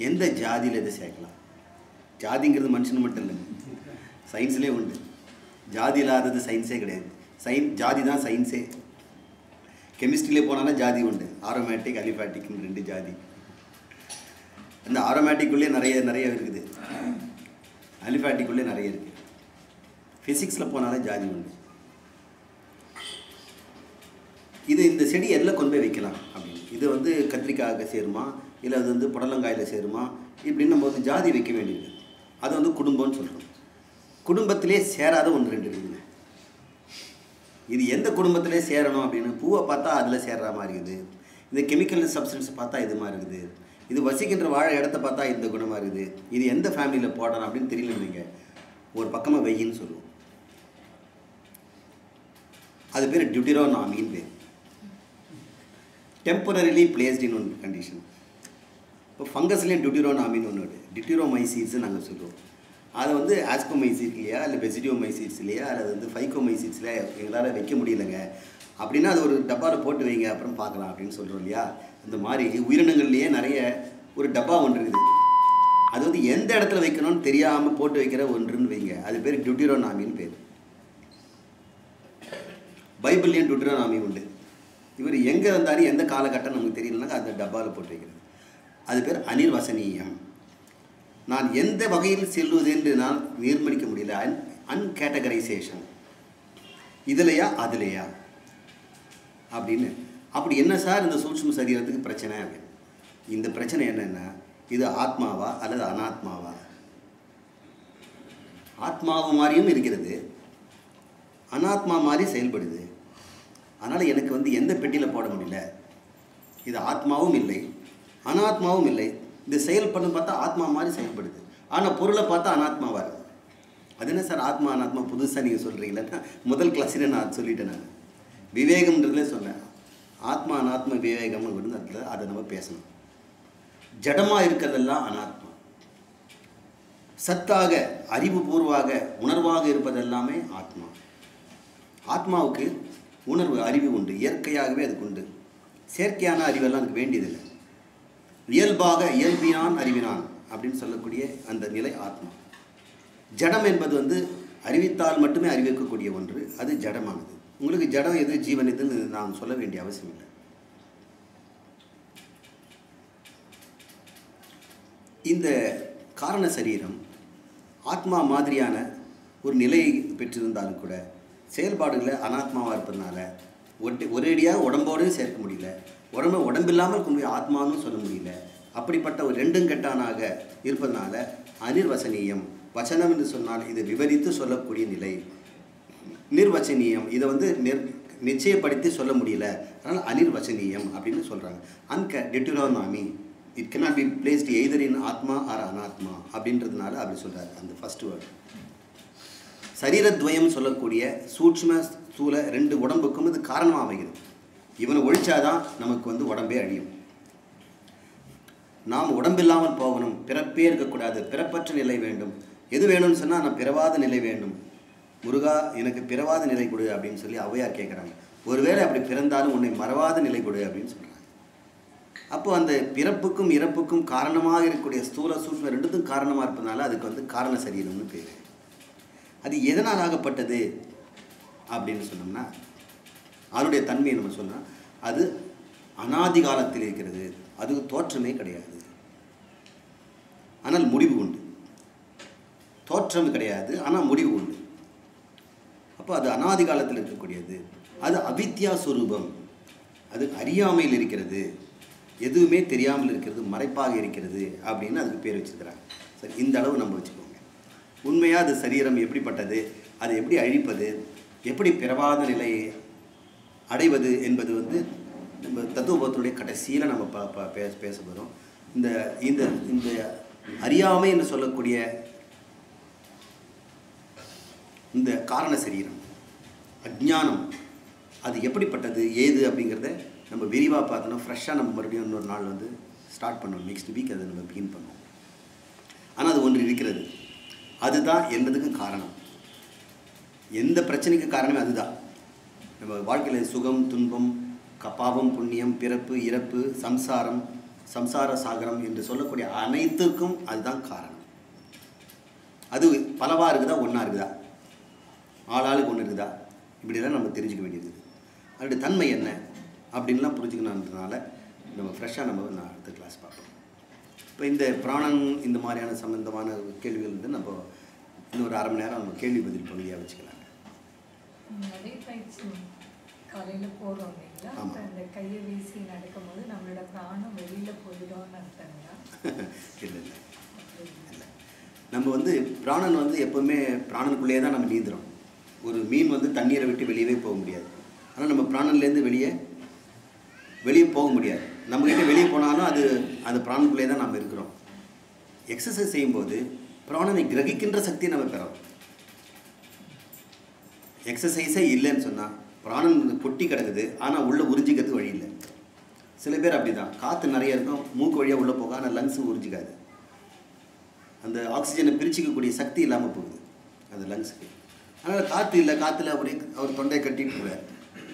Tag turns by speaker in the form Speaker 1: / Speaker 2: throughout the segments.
Speaker 1: எந்த ஜாதியில் இதை சேர்க்கலாம் ஜாதிங்கிறது மனுஷன் மட்டும் இல்லைங்க சயின்ஸ்லேயே உண்டு ஜாதி இல்லாதது சயின்ஸே கிடையாது சயின் ஜாதி தான் சயின்ஸே கெமிஸ்ட்ரியிலே போனாலும் ஜாதி உண்டு ஆரோமேட்டிக் அலிஃபேட்டிக்னு ரெண்டு ஜாதி அந்த ஆரோமேட்டிக்குள்ளே நிறைய நிறைய இருக்குது அலிஃபேட்டிக்குள்ளே நிறைய இருக்குது ஃபிசிக்ஸில் போனாலும் ஜாதி உண்டு இது இந்த செடி எதில் கொண்டு போய் வைக்கலாம் அப்படின்னு இது வந்து கத்திரிக்காய்க்கு சேருமா இல்லை அது வந்து புடலங்காயில் சேருமா இப்படின்னு நம்ம வந்து ஜாதி வைக்க வேண்டியது அது வந்து குடும்பம்னு சொல்கிறோம் குடும்பத்திலே சேராத ஒன்று ரெண்டு இருக்குதுங்க இது எந்த குடும்பத்திலே சேரணும் அப்படின்னு பூவை பார்த்தா அதில் சேர்ற மாதிரி இருக்குது இந்த கெமிக்கல் சப்ஸ்டன்ஸ் பார்த்தா இது மாதிரி இருக்குது இது வசிக்கின்ற வாழ இடத்த பார்த்தா இந்த குணமாக இருக்குது இது எந்த ஃபேமிலியில் போடணும் அப்படின்னு தெரியல நீங்கள் ஒரு பக்கமாக வெயின்னு சொல்லுவோம் அது பேர் டியூட்டிரோனாமின்னு பேர் temporarily placed in one condition இப்போ ஃபங்கஸ்லேயும் டியூட்டிரோனாமின்னு ஒன்று வருது டியூட்டிரோமைசீட்ஸ் நாங்கள் சொல்லுவோம் அதை வந்து ஆஸ்கோமைசீட்லையா இல்லை வெசிடியோமைசீட்ஸ்லையா அல்லது வந்து ஃபைக்கோமைசீட்ஸ்லையா எங்களால் வைக்க முடியலங்க அப்படின்னா அது ஒரு டப்பாவில் போட்டு வைங்க அப்புறம் பார்க்கலாம் அப்படின்னு சொல்கிறோம் இல்லையா இந்த மாதிரி உயிரினங்கள்லேயே நிறைய ஒரு டப்பா ஒன்று இருக்குது அது வந்து எந்த இடத்துல வைக்கணும்னு தெரியாமல் போட்டு வைக்கிற ஒன்றுன்னு வைங்க அது பேர் டியூட்டிரோனாமின்னு பேர் பைபிள்லேயும் டியூட்டிரோனாமி உண்டு இவர் எங்கே வந்தாலும் எந்த காலகட்டம் நமக்கு தெரியலனாக்கா அந்த டப்பாவில் போட்டு வைக்கிறது அது பேர் அனிர்வசனீயம் நான் எந்த வகையில் செல்வது என்று நான் நிர்மணிக்க முடியல அன் அன்கேட்டகரைசேஷன் இதுலையா அதுலையா அப்படின்னு அப்படி என்ன சார் இந்த சூட்சும சரீரத்துக்கு பிரச்சனை அப்படின்னு இந்த பிரச்சனை என்னென்னா இது ஆத்மாவா அல்லது அனாத்மாவா ஆத்மாவு மாதிரியும் இருக்கிறது அனாத்மா மாதிரி செயல்படுது அதனால் எனக்கு வந்து எந்த பெட்டியில் போட முடியல இது ஆத்மாவும் இல்லை அனாத்மாவும் இல்லை இது செயல்படும் பார்த்தா ஆத்மா மாதிரி செயல்படுது ஆனால் பொருளை பார்த்தா அனாத்மாவாக இருக்குது அது என்ன சார் ஆத்மா அனாத்மா புதுசாக நீங்கள் சொல்கிறீங்களா முதல் கிளாஸில் நான் சொல்லிட்டேன் நான் விவேகம்ன்றதுல சொன்னேன் ஆத்மா அனாத்மா விவேகம் அப்படின்னு அதில் அதை நம்ம பேசணும் ஜடமாக இருக்கிறதெல்லாம் அனாத்மா சத்தாக அறிவுபூர்வாக உணர்வாக இருப்பதெல்லாமே ஆத்மா ஆத்மாவுக்கு உணர்வு அறிவு உண்டு இயற்கையாகவே அதுக்கு உண்டு செயற்கையான அறிவெல்லாம் அதுக்கு வேண்டியதில்லை இயல்பாக இயல்பினான் அறிவினான் அப்படின்னு சொல்லக்கூடிய அந்த நிலை ஆத்மா ஜடம் என்பது வந்து அறிவித்தால் மட்டுமே அறிவிக்கக்கூடிய ஒன்று அது ஜடமானது உங்களுக்கு ஜடம் எது ஜீவன் எதுன்னு நான் சொல்ல வேண்டிய அவசியம் இல்லை இந்த காரண சரீரம் ஆத்மா மாதிரியான ஒரு நிலையை பெற்றிருந்தாலும் கூட செயல்பாடுகளை அனாத்மாவாக இருப்பதனால ஒட்டு ஒரேடியாக உடம்போடையும் சேர்க்க முடியல உடம்பு உடம்பில்லாமல் கொண்டு போய் ஆத்மான்னு சொல்ல முடியல அப்படிப்பட்ட ஒரு ரெண்டும் கெட்டானாக இருப்பதனால அனிர்வசனீயம் வச்சனம் என்று சொன்னால் இது விவரித்து சொல்லக்கூடிய நிலை நிர்வச்சனீயம் இதை வந்து நிர் நிச்சயப்படுத்தி சொல்ல முடியல அதனால் அனிர்வச்சனீயம் அப்படின்னு சொல்கிறாங்க அன்க டிட்டுரோனாமி it cannot be placed either in atma or அனாத்மா அப்படின்றதுனால அப்படி சொல்கிறாரு அந்த ஃபர்ஸ்ட் வேர்டு சரீரத்வயம் சொல்லக்கூடிய சூட்ச்ம ஸ்தூல ரெண்டு உடம்புக்கும் இது காரணமாக அமைகிறது இவனை ஒழிச்சாதான் நமக்கு வந்து உடம்பே அழியும் நாம் உடம்பில்லாமல் போகணும் பிறப்பே இருக்கக்கூடாது பிறப்பற்ற நிலை வேண்டும் எது வேணும்னு சொன்னால் நான் பிறவாத நிலை வேண்டும் முருகா எனக்கு பிறவாத நிலை கொடு அப்படின்னு சொல்லி ஔவையார் கேட்குறாங்க ஒருவேளை அப்படி பிறந்தாலும் உன்னை மறவாத நிலை கொடு அப்படின்னு சொல்கிறாங்க அப்போ அந்த பிறப்புக்கும் இறப்புக்கும் காரணமாக இருக்கக்கூடிய ஸ்தூல சூட்சம ரெண்டுத்துக்கும் காரணமாக இருப்பதனால அதுக்கு வந்து காரண சரீரம்னு பேர் அது எதனால் ஆகப்பட்டது அப்படின்னு சொன்னோம்னா அதனுடைய தன்மையை நம்ம சொன்னால் அது அனாதி காலத்தில் இருக்கிறது அதுக்கு தோற்றமே கிடையாது ஆனால் முடிவு உண்டு தோற்றம் கிடையாது ஆனால் முடிவு உண்டு அப்போ அது அனாதி காலத்தில் இருக்கக்கூடியது அது அவித்யா சுரூபம் அது அறியாமையில் இருக்கிறது எதுவுமே தெரியாமல் இருக்கிறது மறைப்பாக இருக்கிறது அப்படின்னு அதுக்கு பேர் வச்சிருக்கிறாங்க சரி இந்த அளவு நம்ம வச்சுக்கோங்க உண்மையாக அது சரீரம் எப்படிப்பட்டது அதை எப்படி அழிப்பது எப்படி பிறவாத நிலையை அடைவது என்பது வந்து நம்ம தத்துவபோதத்துடைய கடைசியில் நம்ம ப ப பேச பேச போகிறோம் இந்த இந்த இந்த அறியாமை என்று சொல்லக்கூடிய இந்த காரண சரீரம் அஜ்ஞானம் அது எப்படிப்பட்டது ஏது அப்படிங்கிறத நம்ம விரிவாக பார்த்தோன்னா ஃப்ரெஷ்ஷாக நம்ம மறுபடியும் இன்னொரு நாள் வந்து ஸ்டார்ட் பண்ணோம் நெக்ஸ்ட் வீக் அதை நம்ம பிகின் பண்ணோம் ஆனால் அது ஒன்று இருக்கிறது அதுதான் என்பதுக்கு காரணம் எந்த பிரச்சனைக்கு காரணமே அதுதான் நம்ம வாழ்க்கையில் சுகம் துன்பம் க- பாவம் புண்ணியம் பிறப்பு இறப்பு சம்சாரம் சம்சார சாகரம் என்று சொல்லக்கூடிய அனைத்துக்கும் அதுதான் காரணம் அது பலவா இருக்குதா ஒன்றா இருக்குதா ஆளாளுக்கு ஒன்று இருக்குதா இப்படிலாம் நம்ம தெரிஞ்சுக்க வேண்டியது அதோடைய தன்மை என்ன அப்படின்லாம் புரிஞ்சுக்கணுன்றதுனால நம்ம ஃப்ரெஷ்ஷாக நம்ம நான் அடுத்த கிளாஸ் பார்ப்போம் இப்போ இந்த பிராணன் இந்த மாதிரியான சம்பந்தமான கேள்விகள் வந்து நம்ம இன்னொரு அரை மணி நேரம் நம்ம கேள்வி பதில் பகுதியாக வச்சுக்கலாங்க
Speaker 2: நடைப்பயிற்சி காலையில் போகிறோம் இல்லைங்களா
Speaker 1: ஆமா.
Speaker 2: அப்ப அந்த கையை வீசி நடக்கும்போது நம்மளோட பிராணம் வெளியில் போயிடும்னு அர்த்தங்களா
Speaker 1: இல்லை இல்லை
Speaker 2: அப்படி
Speaker 1: இல்லை நம்ம வந்து பிராணன் வந்து எப்போவுமே பிராணனுக்குள்ளேயே தான் நம்ம நீந்துறோம் ஒரு மீன் வந்து தண்ணீரை விட்டு வெளியவே போக முடியாது ஆனால் நம்ம பிராணன்லேருந்து வெளியே வெளியே போக முடியாது நம்மக்கிட்ட வெளியே போனாலும் அது அந்த பிராணனுக்குள்ளேயே தான் நம்ம இருக்கிறோம் எக்ஸசைஸ் செய்யும்போது பிராணனை கிரகிக்கின்ற சக்தியை நம்ம பெறோம் எக்ஸசைஸே இல்லைன்னு சொன்னால் பிராணன் கொட்டி கிடக்குது ஆனால் உள்ளே உறிஞ்சிக்கிறதுக்கு வழி இல்லை சில பேர் அப்படி தான் காற்று நிறைய இருக்கும் மூக்கு வழியாக உள்ளே போக ஆனால் லங்ஸ் உறிஞ்சிக்காது அந்த ஆக்சிஜனை பிரிச்சுக்கக்கூடிய சக்தி இல்லாமல் போகுது அந்த லங்ஸுக்கு அதனால் காற்று இல்லை காற்றுல அப்படி அவர் தொண்டையை கட்டிட்டு போகிறார்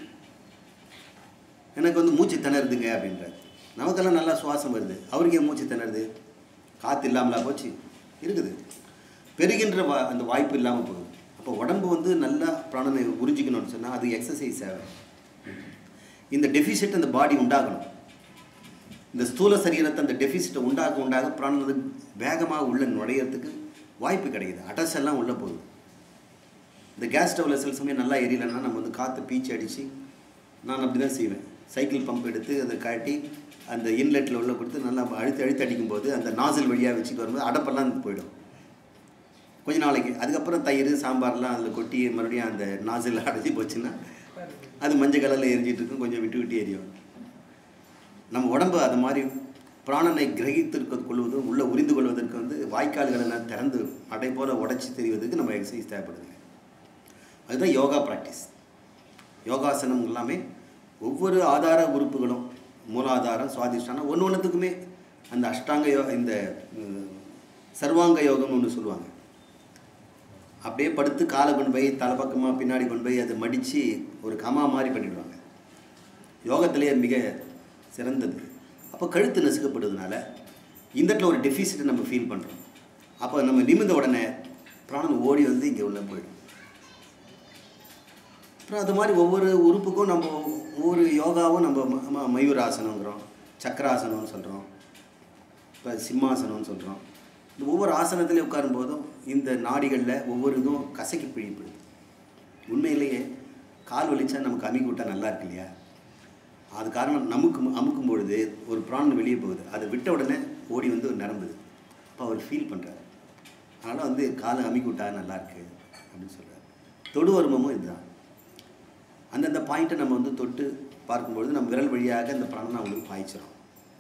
Speaker 1: எனக்கு வந்து மூச்சு திணறுதுங்க அப்படின்றார் நமக்கெல்லாம் நல்லா சுவாசம் வருது அவருக்கு ஏன் மூச்சு திணறுது காற்று இல்லாமலா போச்சு இருக்குது பெருகின்ற வா அந்த வாய்ப்பு இல்லாமல் போகுது அப்போ உடம்பு வந்து நல்லா பிராணனை உறிஞ்சிக்கணும்னு சொன்னால் அது எக்ஸசைஸ் தேவை இந்த டெஃபிசிட் அந்த பாடி உண்டாகணும் இந்த ஸ்தூல சரீரத்தை அந்த டெஃபிசிட்டை உண்டாக உண்டாக பிராணன் வந்து வேகமாக உள்ள நுழையிறதுக்கு வாய்ப்பு கிடைக்குது அட்டஸ் எல்லாம் உள்ளே போகுது இந்த கேஸ் ஸ்டவ்வில் சில சமயம் நல்லா எரியலைன்னா நம்ம வந்து காற்று பீச்சு அடித்து நான் அப்படி தான் செய்வேன் சைக்கிள் பம்ப் எடுத்து அதை காட்டி அந்த இன்லெட்டில் உள்ள கொடுத்து நல்லா அழுத்தி அழுத்தி அடிக்கும்போது அந்த நாசில் வழியாக வச்சுட்டு வரும்போது அடப்பெல்லாம் போயிடும் கொஞ்ச நாளைக்கு அதுக்கப்புறம் தயிர் சாம்பார்லாம் அதில் கொட்டி மறுபடியும் அந்த நாசில் அடைச்சி போச்சுன்னா அது மஞ்சள் கலரில் எரிஞ்சிட்டு இருக்கும் கொஞ்சம் விட்டு விட்டு எரியும் நம்ம உடம்பு அது மாதிரி பிராணனை கிரகித்திருக்க கொள்வதும் உள்ளே உறிந்து கொள்வதற்கு வந்து வாய்க்கால்களை எல்லாம் திறந்து அடை போல உடைச்சி தெரிவதற்கு நம்ம எக்ஸசைஸ் தேவைப்படுதுங்க அதுதான் யோகா ப்ராக்டிஸ் யோகாசனம் எல்லாமே ஒவ்வொரு ஆதார உறுப்புகளும் மூலாதாரம் சுவாதிஷ்டானம் ஒன்று ஒன்றுத்துக்குமே அந்த அஷ்டாங்க யோ இந்த ம், சர்வாங்க யோகம்னு ஒன்று சொல்லுவாங்க அப்படியே படுத்து காலை கொண்டு போய் தலைப்பக்கமாக பின்னாடி கொண்டு போய் அதை மடித்து ஒரு கமா மாதிரி பண்ணிடுவாங்க யோகத்திலே மிக சிறந்தது அப்போ கழுத்து நசுக்கப்படுவதனால இந்த இடத்துல ஒரு டெஃபிசிட்டை நம்ம ஃபீல் பண்ணுறோம் அப்போ நம்ம நிமிர்ந்த உடனே பிராணம் ஓடி வந்து இங்கே உள்ள போயிடும் அப்புறம் அது மாதிரி ஒவ்வொரு உறுப்புக்கும் நம்ம ஒவ்வொரு யோகாவும் நம்ம ம- ம- மயூராசனங்கிறோம் சக்கராசனம்னு சொல்கிறோம் இப்போ சிம்மாசனம்னு சொல்கிறோம் இந்த ஒவ்வொரு ஆசனத்திலையும் உட்காரும்போதும் இந்த நாடிகளில் ஒவ்வொரு இதுவும் கசக்கி பிழிப்படுது உண்மையிலேயே கால் வலிச்சா நமக்கு அமுக்கி விட்டா நல்லா இருக்கு இல்லையா அது காரணம் நமக்கு அமுக்கும் பொழுது ஒரு பிராணம் வெளியே போகுது அதை விட்ட உடனே ஓடி வந்து நிரம்புது அப்போ அவர் ஃபீல் பண்ணுறாரு அதனால் வந்து காலை அமுக்கி விட்டா நல்லா இருக்கு அப்படின்னு சொல்கிறார் தொடு வருமமும் இதுதான் அந்தந்த பாயிண்ட்டை நம்ம வந்து தொட்டு பார்க்கும்பொழுது நம்ம விரல் வழியாக அந்த பிராணனை அவங்களுக்கு பாய்ச்சிரும்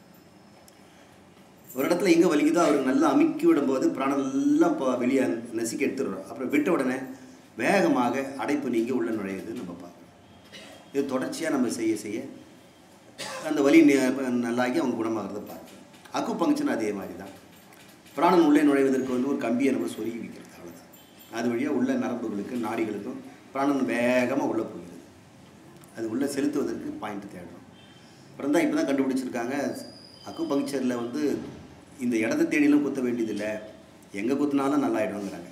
Speaker 1: ஒரு இடத்துல எங்கே வலிக்குதோ அவருக்கு நல்லா அமுக்கி விடும்போது பிராணம் எல்லாம் இப்போ வெளியே நசுக்கி எடுத்துடுறோம் அப்புறம் விட்ட உடனே வேகமாக அடைப்பு நீங்கி உள்ள நுழையுது நம்ம பார்க்குறோம் இது தொடர்ச்சியாக நம்ம செய்ய செய்ய அந்த வலி நி- நல்லாகி அவங்க குணமாகிறத பார்க்குறோம் அக்கு பங்க்ஷன் அதே மாதிரி தான் பிராணன் உள்ளே நுழைவதற்கு வந்து ஒரு கம்பியை நம்ம சொருகி வைக்கிறது அவ்வளோதான் அது வழியாக உள்ள நரம்புகளுக்கு நாடிகளுக்கும் பிராணன் வேகமாக உள்ளே போகிறது அது உள்ளே செலுத்துவதற்கு பாயிண்ட் தேடுறோம் அப்புறம் தான் இப்போ தான் கண்டுபிடிச்சிருக்காங்க அக்கு பங்க்சரில் வந்து இந்த இடத்த தேடிலாம் குத்த வேண்டியதில்லை எங்கே குத்துனாலும் நல்லாயிடும்ங்கிறாங்க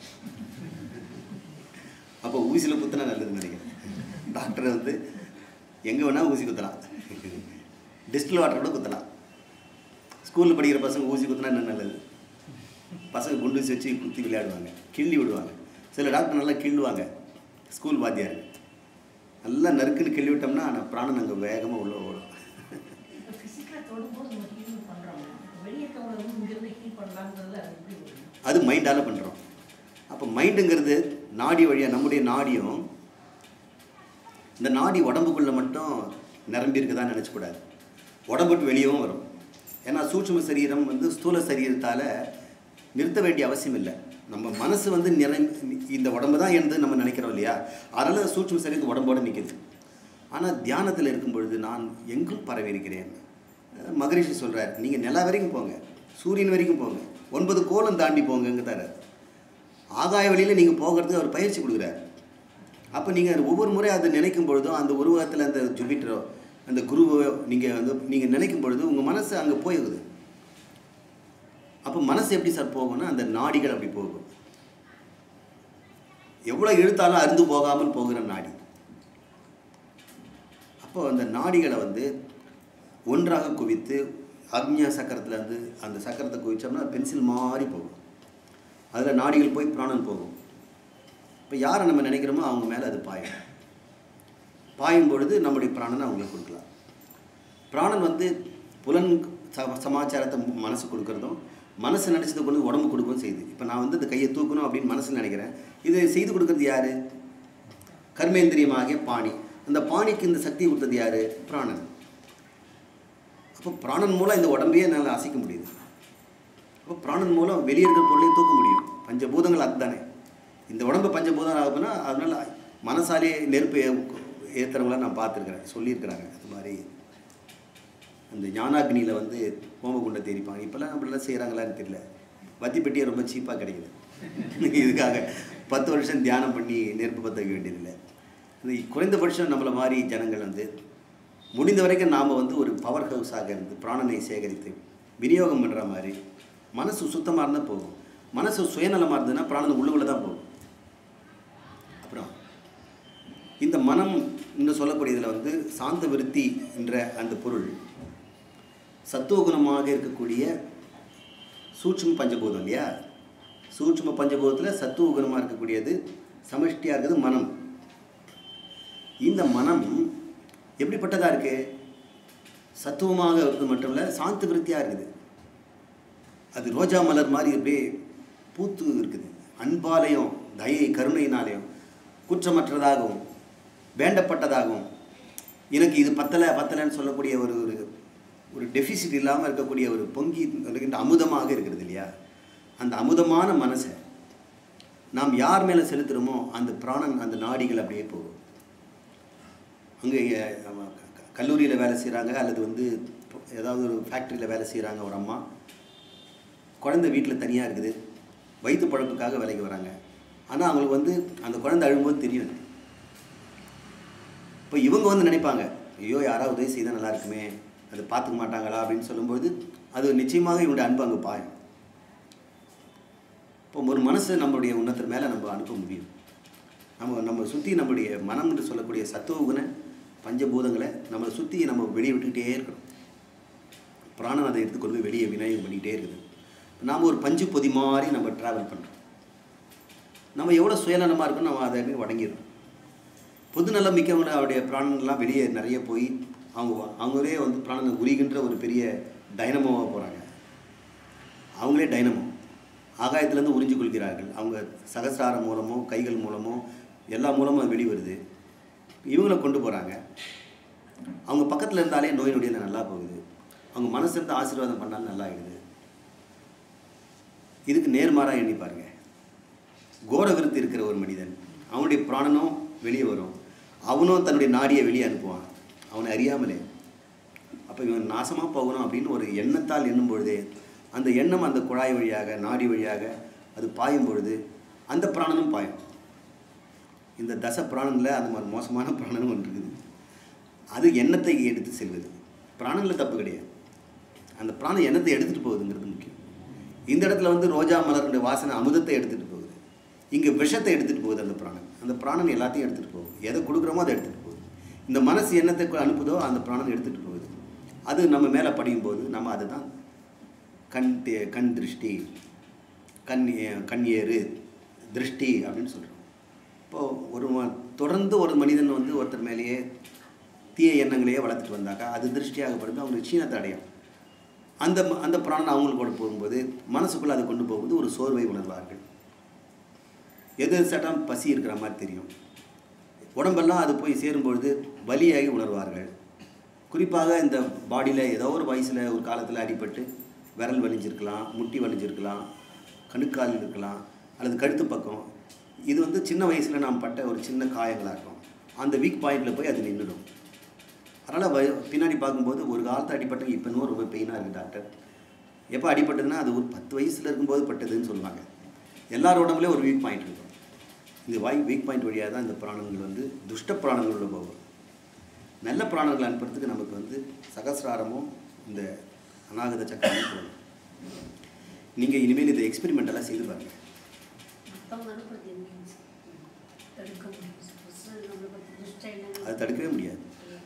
Speaker 1: அப்போ ஊசியில் குத்துனா நல்லதுன்னு நினைக்கிறேன் டாக்டர் வந்து எங்கே வேணால் ஊசி குத்தலாம் டிஸ்டில் வாட்டர் கூட குத்தலாம் ஸ்கூலில் படிக்கிற பசங்க ஊசி குத்துனா என்ன நல்லது பசங்க குண்டு ஊசி வச்சு குத்தி விளையாடுவாங்க கிள்ளி விடுவாங்க சில டாக்டர் நல்லா கிள்ளுவாங்க ஸ்கூல் வாத்தியார் நல்லா நறுக்குன்னு கிள்ளி விட்டோம்னா ஆனால் பிராணன் அங்கே வேகமாக உள்ள ஓடும்
Speaker 3: ஃபிசிக்கலாக தொடும்போது நம்ம ஹீல் பண்ணுறோம் வெளியே இருக்கவங்களை வந்து இங்கேருந்து ஹீல் பண்ணலாங்கிறது அது எப்படி வரும்?
Speaker 1: அது மைண்டால் பண்ணுறோம் அப்போ மைண்டுங்கிறது நாடி வழியாக நம்முடைய நாடியும் இந்த நாடி உடம்புக்குள்ளே மட்டும் நிரம்பி இருக்குதான்னு நினச்சக்கூடாது உடம்பு விட்டு வெளியவும் வரும் ஏன்னா சூட்சும சரீரம் வந்து ஸ்தூல சரீரத்தால் நிறுத்த வேண்டிய அவசியம் இல்லை நம்ம மனசு வந்து நிறை இந்த உடம்பு தான் என்று நம்ம நினைக்கிறோம் இல்லையா அதனால் சூட்சும சரீரத்து உடம்போடு நிற்கிது ஆனால் தியானத்தில் இருக்கும் பொழுது நான் எங்கும் பரவி இருக்கிறேன் மகரிஷி சொல்கிறார் நீங்கள் நிலா வரைக்கும் போங்க சூரியன் வரைக்கும் போங்க ஒன்பது கோலம் தாண்டி போங்கங்க தரார் ஆகாய வழியில் நீங்கள் போகிறதுக்கு அவர் பயிற்சி கொடுக்குறார் அப்போ நீங்கள் ஒவ்வொரு முறை அதை நினைக்கும் பொழுதும் அந்த உருவகத்தில் அந்த ஜுபிட்டரோ அந்த குருவோ நீங்கள் வந்து நீங்கள் நினைக்கும் பொழுது உங்கள் மனசு அங்கே போயிருக்குது அப்போ மனசு எப்படி சார் போகும்னா அந்த நாடிகள் அப்படி போகும் எவ்வளோ இழுத்தாலும் அருந்து போகாமல் போகிற நாடி அப்போ அந்த நாடிகளை வந்து ஒன்றாக குவித்து அக்ஞா சக்கரத்தில் வந்து அந்த சக்கரத்தை குவிச்சோம்னா பென்சில் மாதிரி போகும் அதில் நாடிகள் போய் பிராணன் போகும் இப்போ யாரை நம்ம நினைக்கிறோமோ அவங்க மேலே அது பாயும் பாயும் பொழுது நம்முடைய பிராணனை அவங்களுக்கு கொடுக்கலாம் பிராணன் வந்து புலன் ச- சமாச்சாரத்தை மு- மனசு கொடுக்கறதும் மனசு நினச்சது கொண்டு உடம்பு கொடுக்கவும் செய்யுது இப்போ நான் வந்து இந்த கையை தூக்கணும் அப்படின்னு மனசில் நினைக்கிறேன் இதை செய்து கொடுக்கறது யார் கர்மேந்திரியமாகிய பாணி அந்த பாணிக்கு இந்த சக்தியை கொடுத்தது யார் பிராணன் அப்போ பிராணன் மூலம் இந்த உடம்பையே என்னால் அசைக்க முடியுது அப்போ பிராணன் மூலம் வெளியே இருக்கிற பொருளையும் தூக்க முடியும் பஞ்சபூதங்கள் அதுதானே இந்த உடம்பு பஞ்சபூதம் ஆகுதுன்னா அதனால மனசாலே நெருப்பு ஏ- ஏத்துறவங்கள நான் பார்த்துருக்குறேன் சொல்லியிருக்கிறாங்க அது மாதிரி அந்த ஞானாக்னியில் வந்து ஹோமகுண்டத்தை எரிப்பாங்க இப்போல்லாம் நம்மளாம் செய்கிறாங்களான்னு தெரியல வத்தி பெட்டியே ரொம்ப சீப்பாக கிடைக்குது இதுக்காக பத்து வருஷம் தியானம் பண்ணி நெருப்பு பற்ற வைக்க வேண்டியதில்லை இது குறைந்தபட்சம் நம்மளை மாதிரி ஜனங்கள் வந்து முடிந்த வரைக்கும் நாம் வந்து ஒரு பவர் ஹவுஸாக இருந்து பிராணனை சேகரித்து விநியோகம் பண்ணுற மாதிரி மனசு சுத்தமாக இருந்தால் போகும் மனசு சுயநலமாக இருந்ததுன்னா பிராணன் உள்ளுக்குள்ளே தான் போகும் அப்புறம் இந்த மனம் இன்னும் சொல்லக்கூடியதில் வந்து சாந்த விருத்தி என்ற அந்த பொருள் சத்துவகுணமாக இருக்கக்கூடிய சூட்சும பஞ்சபூதம் இல்லையா சூட்சும பஞ்சபூதத்தில் சத்துவ குணமாக இருக்கக்கூடியது சமஷ்டியாக இருக்கிறது மனம் இந்த மனம் எப்படிப்பட்டதாக இருக்கு சத்துவமாக இருக்கிறது மட்டும் இல்லை சாந்த விருத்தியாக இருக்குது அது ரோஜா மலர் மாதிரி அப்படியே பூத்து இருக்குது அன்பாலையும் தயை கருணையினாலையும் குற்றமற்றதாகவும் வேண்டப்பட்டதாகவும் எனக்கு இது பத்தலை பத்தலைன்னு சொல்லக்கூடிய ஒரு ஒரு ஒரு டெஃபிசிட் இல்லாமல் இருக்கக்கூடிய ஒரு பொங்கி இருக்கின்ற அமுதமாக இருக்கிறது இல்லையா அந்த அமுதமான மனசை நாம் யார் மேலே செலுத்துகிறோமோ அந்த பிராணன் அந்த நாடிகள் அப்படியே போகும் அங்கே கல்லூரியில் வேலை செய்கிறாங்க அல்லது வந்து ஏதாவது ஒரு ஃபேக்ட்ரியில் வேலை செய்கிறாங்க ஒரு அம்மா குழந்தை வீட்டில் தனியாக இருக்குது வயிற்று பழப்புக்காக வேலைக்கு வராங்க ஆனால் அவங்களுக்கு வந்து அந்த குழந்தை அழும்போது தெரியும் இப்போ இவங்க வந்து நினைப்பாங்க ஐயோ யாராவது உதவி செய்தால் நல்லா இருக்குமே அது பார்த்துக்க மாட்டாங்களா அப்படின்னு சொல்லும்போது அது நிச்சயமாக இவங்களுடைய அன்பு அங்கே பாயும் இப்போ ஒரு மனசு நம்மளுடைய உன்னத்தின் மேலே நம்ம அனுப்ப முடியும் நம்ம நம்ம சுற்றி நம்மளுடைய மனம் என்று சொல்லக்கூடிய சத்துவ குண பஞ்சபூதங்களை நம்மளை சுற்றி நம்ம வெளியே விட்டுக்கிட்டே இருக்கணும் பிராணன் அதை எடுத்துக்கொண்டு போய் வெளியே விநாயகம் பண்ணிக்கிட்டே இருக்குது நாம் ஒரு பஞ்சு பொதி மாதிரி நம்ம ட்ராவல் பண்ணுறோம் நம்ம எவ்வளோ சுயநலமாக இருக்கணும் நம்ம அதை வடங்கிடுறோம் பொதுநலம் மிக்கவங்க அவருடைய பிராணன்லாம் வெளியே நிறைய போய் அவங்க அவங்களே வந்து பிராணனை உரிகின்ற ஒரு பெரிய டைனமோவாக போகிறாங்க அவங்களே டைனமோ ஆகாயத்திலேருந்து உறிஞ்சு கொள்கிறார்கள் அவங்க சகசிராரம் மூலமோ கைகள் மூலமோ எல்லா மூலமும் அது வெளிவருது இவங்களை கொண்டு போகிறாங்க அவங்க பக்கத்தில் இருந்தாலே நோய் நொடியில் நல்லா போகுது அவங்க மனசு இருந்து ஆசீர்வாதம் பண்ணாலும் நல்லா ஆகிடுது இதுக்கு நேர்மாறாக எண்ணி பாருங்க கோர விருத்தி இருக்கிற ஒரு மனிதன் அவனுடைய பிராணனும் வெளியே வரும் அவனும் தன்னுடைய நாடியை வெளியே அனுப்புவான் அவனை அறியாமலே அப்போ இவன் நாசமாக போகணும் அப்படின்னு ஒரு எண்ணத்தால் எண்ணும் பொழுதே அந்த எண்ணம் அந்த குழாய் வழியாக நாடி வழியாக அது பாயும் பொழுது அந்த பிராணனும் பாயும் இந்த தச பிராணனில் அந்த மாதிரி மோசமான பிராணனும் ஒன்று இருக்குது அது எண்ணத்தை எடுத்து செல்வது பிராணனில் தப்பு கிடையாது அந்த பிராணம் எண்ணத்தை எடுத்துகிட்டு போகுதுங்கிறது முக்கியம் இந்த இடத்துல வந்து ரோஜா மலருடைய வாசனை அமுதத்தை எடுத்துகிட்டு போகுது இங்கே விஷத்தை எடுத்துகிட்டு போகுது அந்த பிராணன் அந்த பிராணன் எல்லாத்தையும் எடுத்துகிட்டு போகுது எதை கொடுக்குறோமோ அதை எடுத்துகிட்டு போகுது இந்த மனசு என்னத்தை அனுப்புதோ அந்த பிராணன் எடுத்துகிட்டு போகுது அது நம்ம மேலே படியும் போது நம்ம அதுதான் கண் தே- கண் திருஷ்டி கண் ஏ- கண் ஏறு திருஷ்டி அப்படின்னு சொல்கிறோம் இப்போது ஒரு ம- தொடர்ந்து ஒரு மனிதன் வந்து ஒருத்தர் மேலேயே தீய எண்ணங்களையே வளர்த்துட்டு வந்தாக்கா அது திருஷ்டியாகப்படுது அவங்களுக்கு சீனத்தை அடையும் அந்த ம- அந்த பிராணன் அவங்களுக்கு கொண்டு போகும்போது மனசுக்குள்ளே அதை கொண்டு போகும்போது ஒரு சோர்வை உணர்வார்கள் எது சட்டம் பசி இருக்கிற மாதிரி தெரியும் உடம்பெல்லாம் அது போய் சேரும்பொழுது வலியாகி உணர்வார்கள் குறிப்பாக இந்த பாடியில் ஏதோ ஒரு வயசில் ஒரு காலத்தில் அடிபட்டு விரல் வலிஞ்சிருக்கலாம் முட்டி வலிஞ்சிருக்கலாம் கணுக்கால் இருக்கலாம் அல்லது கழுத்து பக்கம் இது வந்து சின்ன வயசில் நாம் பட்ட ஒரு சின்ன காயங்களாக இருக்கும் அந்த வீக் பாயிண்டில் போய் அது நின்றுடும் அதனால் வ பின்னாடி பார்க்கும்போது ஒரு காலத்து அடிபட்டு இப்போ இன்னும் ரொம்ப பெயினாக இருக்குது டாக்டர் எப்போ அடிபட்டதுன்னா அது ஒரு பத்து வயசில் இருக்கும்போது பட்டதுன்னு சொல்லுவாங்க எல்லார் உடம்புலேயும் ஒரு வீக் பாயிண்ட் இருக்கும் இந்த வாய் வீக் பாயிண்ட் வழியாக தான் இந்த பிராணங்கள் வந்து துஷ்ட பிராணங்களோட போகும் நல்ல பிராணங்களை அனுப்புறதுக்கு நமக்கு வந்து சகசிராரமும் இந்த அநாகத சக்கரமும் போகும் நீங்கள் இனிமேல் இந்த எக்ஸ்பெரிமெண்டெல்லாம் செய்து பாருங்கள்
Speaker 3: மற்றவங்க அனுப்புறது எங்க தடுக்க முடியும் ஃபஸ்ட்டு நம்மளை பற்றி துஷ்ட எண்ணங்கள்
Speaker 1: அதை தடுக்கவே முடியாது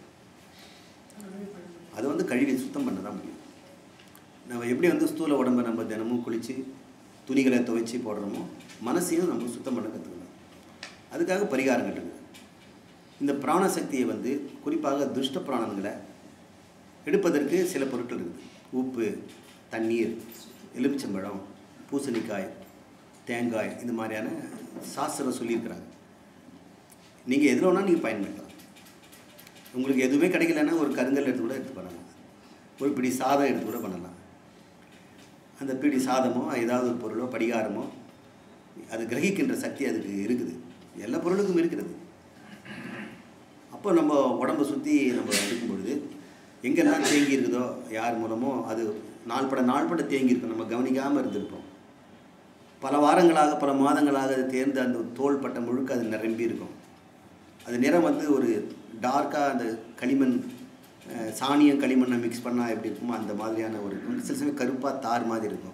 Speaker 3: ஒண்ணுமே பண்ண முடியாது
Speaker 1: அதை வந்து கழுவி சுத்தம் பண்ண தான் முடியும் நம்ம எப்படி வந்து ஸ்தூல உடம்பை நம்ம தினமும் குளித்து துணிகளை துவைச்சி போடுறோமோ மனசையும் நம்ம சுத்தம் பண்ண கற்றுக்கலாம் அதுக்காக பரிகாரங்கள் இருக்குது இந்த பிராணசக்தியை வந்து குறிப்பாக துஷ்ட பிராணங்களை எடுப்பதற்கு சில பொருட்கள் இருக்குது உப்பு தண்ணீர் எலுமிச்சம்பழம் பூசணிக்காய் தேங்காய் இந்த மாதிரியான சாஸ்திரம் சொல்லியிருக்கிறாங்க நீங்கள் எதில் வேணால் நீங்கள் பயன்படுத்தலாம் உங்களுக்கு எதுவுமே கிடைக்கலன்னா ஒரு கருங்கல் எடுத்து கூட எடுத்து பண்ணலாம் ஒரு பிடி சாதம் எடுத்து கூட பண்ணலாம் அந்த பிடி சாதமோ ஏதாவது ஒரு பொருளோ படிகாரமோ அது கிரகிக்கின்ற சக்தி அதுக்கு இருக்குது எல்லா பொருளுக்கும் இருக்கிறது அப்போ நம்ம உடம்பை சுற்றி நம்ம இருக்கும் பொழுது எங்கெல்லாம் தேங்கி இருக்குதோ யார் மூலமோ அது நாள்பட நாள்பட தேங்கி இருக்கும் நம்ம கவனிக்காமல் இருந்திருப்போம் பல வாரங்களாக பல மாதங்களாக அது தேர்ந்து அந்த தோல் பட்ட முழுக்க அது நிரம்பி இருக்கும் அது நிறம் வந்து ஒரு டார்க்காக அந்த களிமண் அஹ், சாணியம் களிமண்ணை மிக்ஸ் பண்ணால் எப்படி இருக்குமோ அந்த மாதிரியான ஒரு இருக்கும் சில சமயம் கருப்பாக தார் மாதிரி இருக்கும்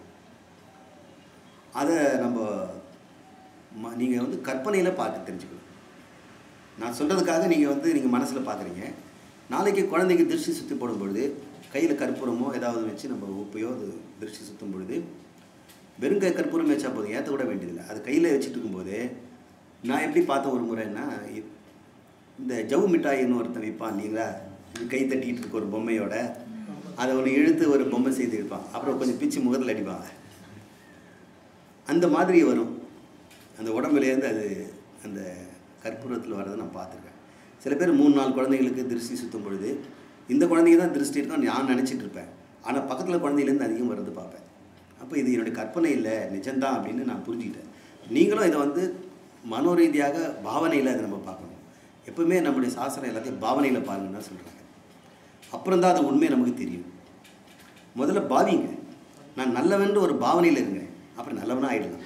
Speaker 1: அதை நம்ம ம நீங்கள் வந்து கற்பனையில் பார்க்க தெரிஞ்சுக்கணும் நான் சொல்கிறதுக்காக நீங்கள் வந்து நீங்கள் மனசில் பார்க்குறீங்க நாளைக்கு குழந்தைக்கு திருஷ்டி சுற்றி போடும் பொழுது கையில் கற்பூரமோ ஏதாவது வச்சு நம்ம உப்பையோ அது திருஷ்டி சுற்றும் பொழுது வெறும் கை கற்பூரம் வச்சா போதும் ஏற்ற கூட வேண்டியதில்லை அது கையில் வச்சுட்டு இருக்கும்போது நான் எப்படி பார்த்தேன் ஒரு முறைன்னா இ- இந்த ஜவு மிட்டாயின்னு ஒருத்தன் விற்பான் இல்லைங்களா இது கை தட்டிக்கிட்டு இருக்க ஒரு பொம்மையோட அதை ஒன்று இழுத்து ஒரு பொம்மை செய்து இருப்பான் அப்புறம் கொஞ்சம் பிச்சு முகத்தில் அடிப்பாங்க அந்த மாதிரி வரும் அந்த உடம்புலேருந்து அது அந்த கற்பூரத்தில் வர்றதை நான் பார்த்துருக்கேன் சில பேர் மூணு நாலு குழந்தைங்களுக்கு திருஷ்டி சுற்றும் பொழுது இந்த குழந்தைங்க தான் திருஷ்டி இருக்கும் நான் நினச்சிட்டு இருப்பேன் ஆனால் பக்கத்தில் குழந்தையிலேருந்து அதிகம் வர்றது பார்ப்பேன் அப்போ இது என்னுடைய கற்பனை இல்லை நிஜம்தான் அப்படின்னு நான் புரிஞ்சுக்கிட்டேன் நீங்களும் இதை வந்து மனோரீதியாக பாவனையில் அதை நம்ம பார்க்கணும் எப்பவுமே நம்முடைய சாஸ்திரம் எல்லாத்தையும் பாவனையில் பாருங்கன்னு தான் சொல்கிறாங்க அப்புறம் தான் அது உண்மை நமக்கு தெரியும் முதல்ல பாவிங்க நான் நல்லவன்ற ஒரு பாவனையில் இருங்க அப்புறம் நல்லவனாக ஆயிடலாம்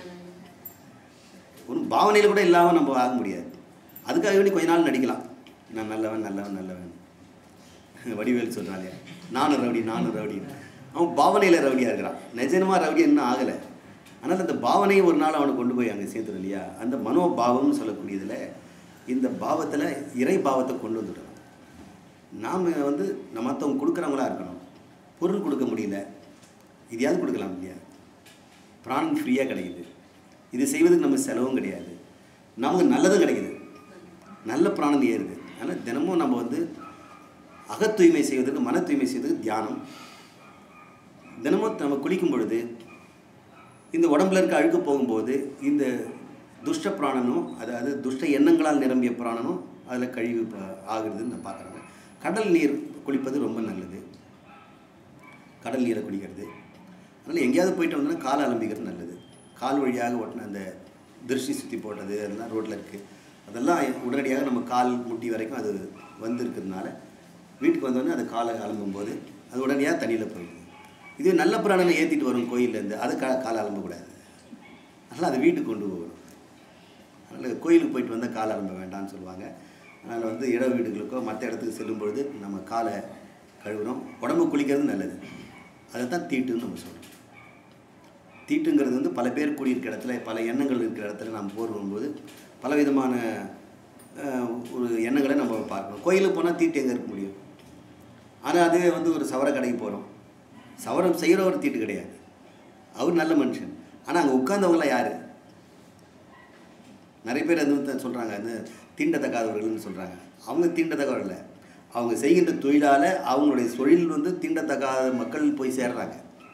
Speaker 1: ஒரு பாவனையில் கூட இல்லாமல் நம்ம ஆக முடியாது அதுக்காக வேண்டி கொஞ்ச நாள் நடிக்கலாம் நான் நல்லவன் நல்லவன் நல்லவன் வடிவேல் சொல்கிறான் இல்லையா நானும் ரவுடி நானும் ரவுடி அவன் பாவனையில் ரவுடியாக இருக்கிறான் நிஜமா ரவுடி இன்னும் ஆகலை ஆனால் அந்த பாவனையை ஒரு நாள் அவனை கொண்டு போய் அங்கே சேர்த்துடும் இல்லையா அந்த மனோபாவம்னு சொல்லக்கூடியதில் இந்த பாவத்தில் இறை பாவத்தை கொண்டு வந்துடணும் நாம் வந்து நம்ம மற்றவங்க கொடுக்குறவங்களா இருக்கணும் பொருள் கொடுக்க முடியல இதையாவது கொடுக்கலாம் இல்லையா பிராணம் ஃப்ரீயாக கிடைக்குது இது செய்வதுக்கு நம்ம செலவும் கிடையாது நமக்கு நல்லதும் கிடைக்குது நல்ல பிராணம் ஏறுது அதனால் தினமும் நம்ம வந்து அகத் தூய்மை செய்வதற்கு மன தூய்மை செய்வதற்கு தியானம் தினமும் நம்ம குளிக்கும் பொழுது இந்த உடம்புல இருக்க அழுக்கு போகும்போது இந்த துஷ்ட பிராணனும் அதாவது துஷ்ட எண்ணங்களால் நிரம்பிய பிராணனும் அதில் கழிவு ப- ஆகுறதுன்னு நான் பார்க்குறேன் கடல் நீர் குளிப்பது ரொம்ப நல்லது கடல் நீரை குடிக்கிறது அதனால் எங்கேயாவது போயிட்டு வந்தோன்னா கால் அலம்பிக்கிறது நல்லது கால் வழியாக ஓட்டின அந்த திருஷ்டி சுற்றி போட்டது அதெல்லாம் ரோட்டில் இருக்குது அதெல்லாம் உடனடியாக நம்ம கால் முட்டி வரைக்கும் அது வந்து இருக்கிறதுனால வீட்டுக்கு வந்தோடனே அது காலை அலம்பும்போது அது உடனடியாக தண்ணியில் போயிடுது இதுவே நல்ல பிராணனை ஏற்றிட்டு வரும் கோயிலேருந்து அது கா காலை அலம்பக்கூடாது அதனால் அதை வீட்டுக்கு கொண்டு போகணும் அதனால் கோயிலுக்கு போயிட்டு வந்தால் கால் அலம்ப வேண்டாம்னு சொல்லுவாங்க அதனால் வந்து இட வீடுகளுக்கோ மற்ற இடத்துக்கு செல்லும் பொழுது நம்ம காலை கழுவுறோம் உடம்பு குளிக்கிறது நல்லது அதை தான் தீட்டுன்னு நம்ம சொல்கிறோம் தீட்டுங்கிறது வந்து பல பேர் கூடியிருக்க இடத்துல பல எண்ணங்கள் இருக்கிற இடத்துல நாம் போர் வரும்போது பல விதமான அஹ், ஒரு எண்ணங்களை நம்ம பார்க்கணும் கோயிலுக்கு போனால் தீட்டு எங்கே இருக்க முடியும் ஆனால் அதுவே வந்து ஒரு சவர கடைக்கு போகிறோம் சவரம் செய்கிறவர் தீட்டு கிடையாது அவர் நல்ல மனுஷன் ஆனால் அங்கே உட்கார்ந்தவங்களாம் யார் நிறைய பேர் அது வந்து சொல்கிறாங்க அது தீண்டத்தக்காதவர்கள்னு சொல்கிறாங்க அவங்க தீண்டத்தக்கவர் இல்லை அவங்க செய்கின்ற தொழிலால் அவங்களுடைய தொழில் வந்து தீண்டத்தக்காத மக்கள் போய் சேர்றாங்க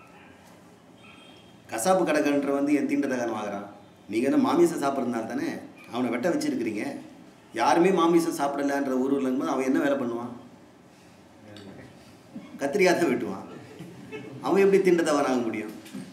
Speaker 1: கசாப்பு கடைக்கன்ற வந்து என் தீண்டத்தக்காரன் வாங்குறான் நீங்கள் என்ன மாமிசம் சாப்பிட்றதுனால தானே அவனை வெட்ட வச்சிருக்கிறீங்க யாருமே மாமிசம் சாப்பிடலன்ற ஊரில் இருக்கும்போது அவன் என்ன வேலை பண்ணுவான் கத்திரிக்காய் தான் வெட்டுவான் அவன் எப்படி திண்டத்தவன் ஆக முடியும்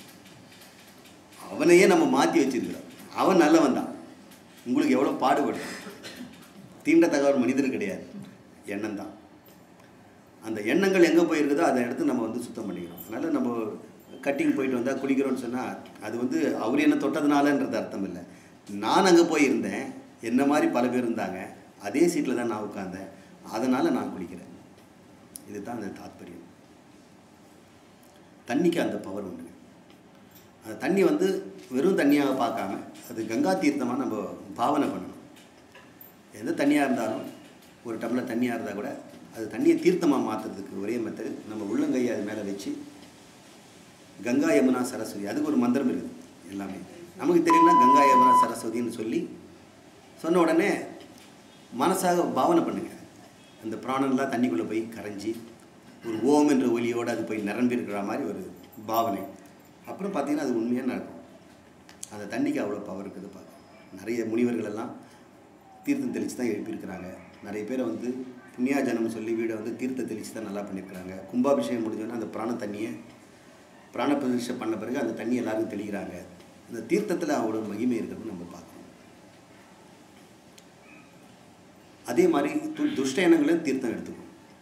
Speaker 1: அவனையே நம்ம மாற்றி வச்சிருக்கிறோம் அவன் நல்லவன் தான் உங்களுக்கு எவ்வளோ பாடுபடும் தீண்டத்தகவர் மனிதர் கிடையாது எண்ணம் தான் அந்த எண்ணங்கள் எங்கே போயிருக்குதோ அதை எடுத்து நம்ம வந்து சுத்தம் பண்ணிக்கிறோம் அதனால் நம்ம கட்டிங் போயிட்டு வந்தால் குளிக்கிறோம்னு சொன்னால் அது வந்து அவர் என்ன தொட்டதுனாலன்றது அர்த்தம் இல்லை நான் அங்கே போயிருந்தேன் என்ன மாதிரி பல பேர் இருந்தாங்க அதே சீட்டில் தான் நான் உட்கார்ந்தேன் அதனால் நான் குளிக்கிறேன் இதுதான் அந்த தாத்பரியம் தண்ணிக்கு அந்த பவர் உண்டு அந்த தண்ணி வந்து வெறும் தண்ணியாக பார்க்காம அது கங்கா தீர்த்தமாக நம்ம பாவனை பண்ணணும் எந்த தண்ணியாக இருந்தாலும் ஒரு டம்ளர் தண்ணியாக இருந்தால் கூட அது தண்ணியை தீர்த்தமாக மாற்றுறதுக்கு ஒரே மெத்தடு நம்ம உள்ளங்கையை அது மேலே வச்சு கங்கா யமுனா சரஸ்வதி அதுக்கு ஒரு மந்திரம் இருக்குது எல்லாமே நமக்கு தெரியும்னா கங்கா யமுனா சரஸ்வதின்னு சொல்லி சொன்ன உடனே மனசாக பாவனை பண்ணுங்க அந்த பிராணன்லாம் தண்ணிக்குள்ளே போய் கரைஞ்சி ஒரு ஓம் என்ற ஒலியோடு அது போய் நிரம்பி இருக்கிற மாதிரி ஒரு பாவனை அப்புறம் பார்த்தீங்கன்னா அது உண்மையாக நடக்கும் அந்த தண்ணிக்கு அவ்வளோ பவர் இருக்குது பார்க்க நிறைய முனிவர்கள் எல்லாம் தீர்த்தம் தெளித்து தான் எழுப்பியிருக்கிறாங்க நிறைய பேரை வந்து புண்ணியாஜனம் சொல்லி வீடை வந்து தீர்த்தம் தெளித்து தான் நல்லா பண்ணியிருக்கிறாங்க கும்பாபிஷேகம் முடிஞ்சோன்னா அந்த பிராண தண்ணியை பிராண பிரதிஷ்டை பண்ண பிறகு அந்த தண்ணி எல்லாருக்கும் தெளிக்கிறாங்க அந்த தீர்த்தத்தில் அவ்வளோ மகிமை இருக்கிறது நம்ம பார்க்கணும் அதே மாதிரி து துஷ்ட எண்ணங்களையும் தீர்த்தம் எடுத்துக்கும்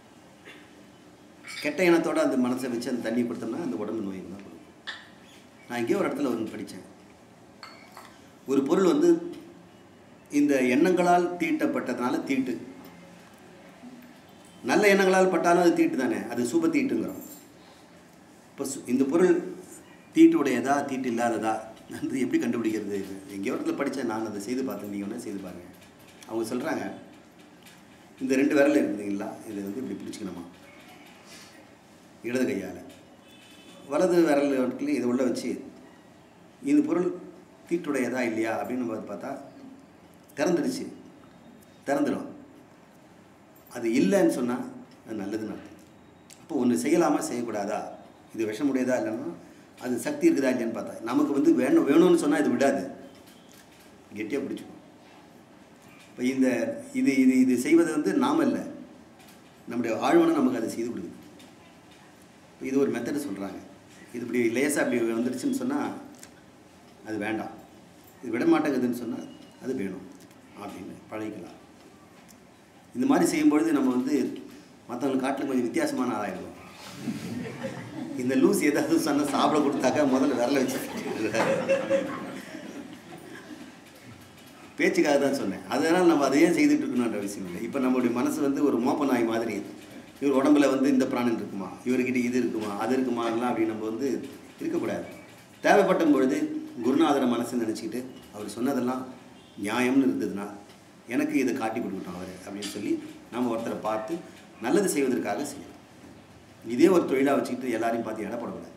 Speaker 1: கெட்ட எண்ணத்தோட அந்த மனசை வச்சு அந்த தண்ணி கொடுத்தோம்னா அந்த உடம்பு நோய் தான் கொடுக்கும் நான் எங்கேயோ ஒரு இடத்துல ஒன்று படித்தேன் ஒரு பொருள் வந்து இந்த எண்ணங்களால் தீட்டப்பட்டதுனால தீட்டு நல்ல எண்ணங்களால் பட்டாலும் அது தீட்டு தானே அது சுப தீட்டுங்கிறோம் இப்போ சு- இந்த பொருள் தீட்டுடையதா தீட்டு இல்லாததா அது எப்படி கண்டுபிடிக்கிறது எங்கேயோ இடத்துல படித்தேன் நான் அதை செய்து பார்த்தேன் நீங்கள் ஒன்றா செய்து பாருங்கள் அவங்க சொல்கிறாங்க இந்த ரெண்டு விரல் இருக்குதுங்களா இதை வந்து இப்படி பிடிச்சிக்கணுமா இடது கையால் வலது விரல் இடத்துல இதை உள்ள வச்சு இந்த பொருள் தீட்டுடையதா இல்லையா அப்படின்னு நம்ம பார்த்தா திறந்துடுச்சு திறந்துடும் அது இல்லைன்னு சொன்னால் அது நல்லதுன்னு அர்த்தம் அப்போ ஒன்று செய்யலாமா செய்யக்கூடாதா இது விஷமுடையதா இல்லைன்னா அது சக்தி இருக்குதா இல்லையான்னு பார்த்தா நமக்கு வந்து வேணும் வேணும்னு சொன்னால் இது விடாது கெட்டியாக பிடிச்சிக்கும் இப்போ இந்த இது இது இது செய்வது வந்து நாம இல்லை நம்முடைய ஆழ்வனை நமக்கு அதை செய்து கொடுக்குது இது ஒரு மெத்தடு சொல்கிறாங்க இது இப்படி லேசாக அப்படி வந்துடுச்சுன்னு சொன்னால் அது வேண்டாம் இது விட மாட்டேங்குதுன்னு சொன்னால் அது வேணும் அப்படின்னு பழகிக்கலாம் இந்த மாதிரி செய்யும்பொழுது நம்ம வந்து மற்றவங்க காட்டில் கொஞ்சம் வித்தியாசமான ஆளாயிடுவோம் இந்த லூஸ் ஏதாவது சொன்னால் சாப்பிட கொடுத்தாக்கா முதல்ல விரல வச்சு பேச்சுக்காக தான் சொன்னேன் அதனால் நம்ம அதையே செய்துட்டு இருக்கணுன்ற விஷயம் இல்லை இப்போ நம்மளுடைய மனசு வந்து ஒரு மோப்ப நாய் மாதிரி இவர் உடம்புல வந்து இந்த பிராணன் இருக்குமா இவர்கிட்ட இது இருக்குமா அது இருக்குமாலாம் அப்படி நம்ம வந்து இருக்கக்கூடாது தேவைப்படும் பொழுது குருநாதரை மனசு நினச்சிக்கிட்டு அவர் சொன்னதெல்லாம் நியாயம்னு இருந்ததுன்னா எனக்கு இதை காட்டி கொடுக்கட்டும் அவர் அப்படின்னு சொல்லி நம்ம ஒருத்தரை பார்த்து நல்லது செய்வதற்காக செய்யணும் இதே ஒரு தொழிலாக வச்சுக்கிட்டு எல்லாரையும் பார்த்து இடப்படக்கூடாது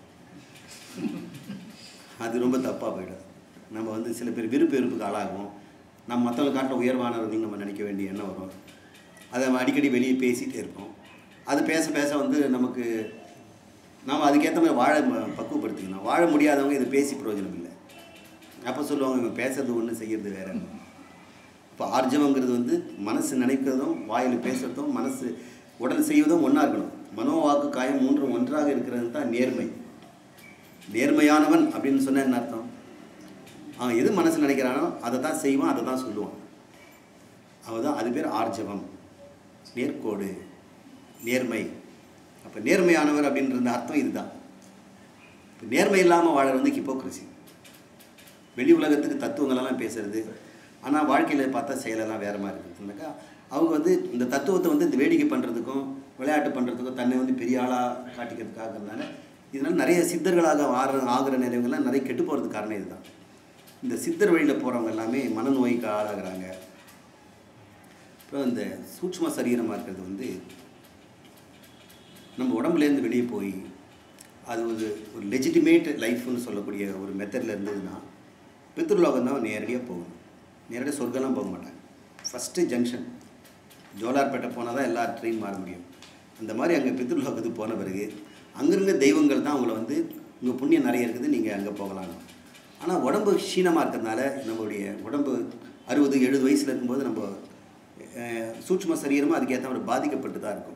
Speaker 1: அது ரொம்ப தப்பாக போயிடும் நம்ம வந்து சில பேர் விருப்ப வெறுப்புக்கு ஆளாகும் நம்ம மற்றவங்க காட்டில் உயர்வானவர்கள் நம்ம நினைக்க வேண்டிய எண்ணம் வரும் அதை நம்ம அடிக்கடி வெளியே பேசிகிட்டே இருப்போம் அது பேச பேச வந்து நமக்கு நாம் அதுக்கேற்ற மாதிரி வாழ ம- பக்குவப்படுத்திக்கணும் வாழ முடியாதவங்க இதை பேசி பிரயோஜனம் இல்லை அப்போ சொல்லுவாங்க இவங்க பேசுறது ஒன்று செய்கிறது வேற இப்போ ஆர்ஜவங்கிறது வந்து மனசு நினைக்கிறதும் வாயில் பேசுகிறதும் மனசு உடல் செய்வதும் ஒன்றா இருக்கணும் மனோவாக்கு காயம் மூன்றும் ஒன்றாக இருக்கிறது தான் நேர்மை நேர்மையானவன் அப்படின்னு சொன்ன என்ன அர்த்தம் அவன் எது மனசில் நினைக்கிறானோ அதை தான் செய்வான் அதை தான் சொல்லுவான் அவன் தான் அது பேர் ஆர்ஜவம் நேர்கோடு நேர்மை அப்போ நேர்மையானவர் அப்படின்ற அர்த்தம் இதுதான் இப்போ நேர்மை இல்லாமல் வாழறது வந்து ஹிப்போக்ரசி வெளி உலகத்துக்கு தத்துவங்களெல்லாம் பேசுறது ஆனால் வாழ்க்கையில் பார்த்தா செயலெல்லாம் வேறு மாதிரி இருக்குதுனாக்கா அவங்க வந்து இந்த தத்துவத்தை வந்து இந்த வேடிக்கை பண்ணுறதுக்கும் விளையாட்டு பண்ணுறதுக்கும் தன்னை வந்து பெரிய ஆளாக காட்டிக்கிறதுக்காகனால இதனால் நிறைய சித்தர்களாக ஆகிற ஆகிற நிலைவங்கள்லாம் நிறைய கெட்டு போகிறதுக்கு காரணம் இதுதான் இந்த சித்தர் வழியில் போகிறவங்க எல்லாமே மனநோய்க்கு ஆளாகிறாங்க அப்புறம் இந்த சூட்சும சரீரமாக இருக்கிறது வந்து நம்ம உடம்புலேருந்து வெளியே போய் அது ஒரு ஒரு லெஜிட்டிமேட் லைஃப்னு சொல்லக்கூடிய ஒரு மெத்தடில் இருந்ததுன்னா பித்ருலோகம் தான் நேரடியாக போகணும் நேரடியாக சொர்க்கம்லாம் போக மாட்டாங்க ஃபஸ்ட்டு ஜங்ஷன் ஜோலார்பேட்டை போனால் தான் எல்லா ட்ரெயின் மாற முடியும் அந்த மாதிரி அங்கே பித்ருலோகத்துக்கு போன பிறகு அங்கிருந்த தெய்வங்கள் தான் அவங்கள வந்து உங்கள் புண்ணியம் நிறைய இருக்குது நீங்கள் அங்கே போகலாம் ஆனால் உடம்பு க்ஷீணமாக இருக்கிறதுனால நம்மளுடைய உடம்பு அறுபது எழுபது வயசில் இருக்கும்போது நம்ம அஹ், சூட்சும சரீரமாக அதுக்கேற்ற மாதிரி பாதிக்கப்பட்டு தான் இருக்கும்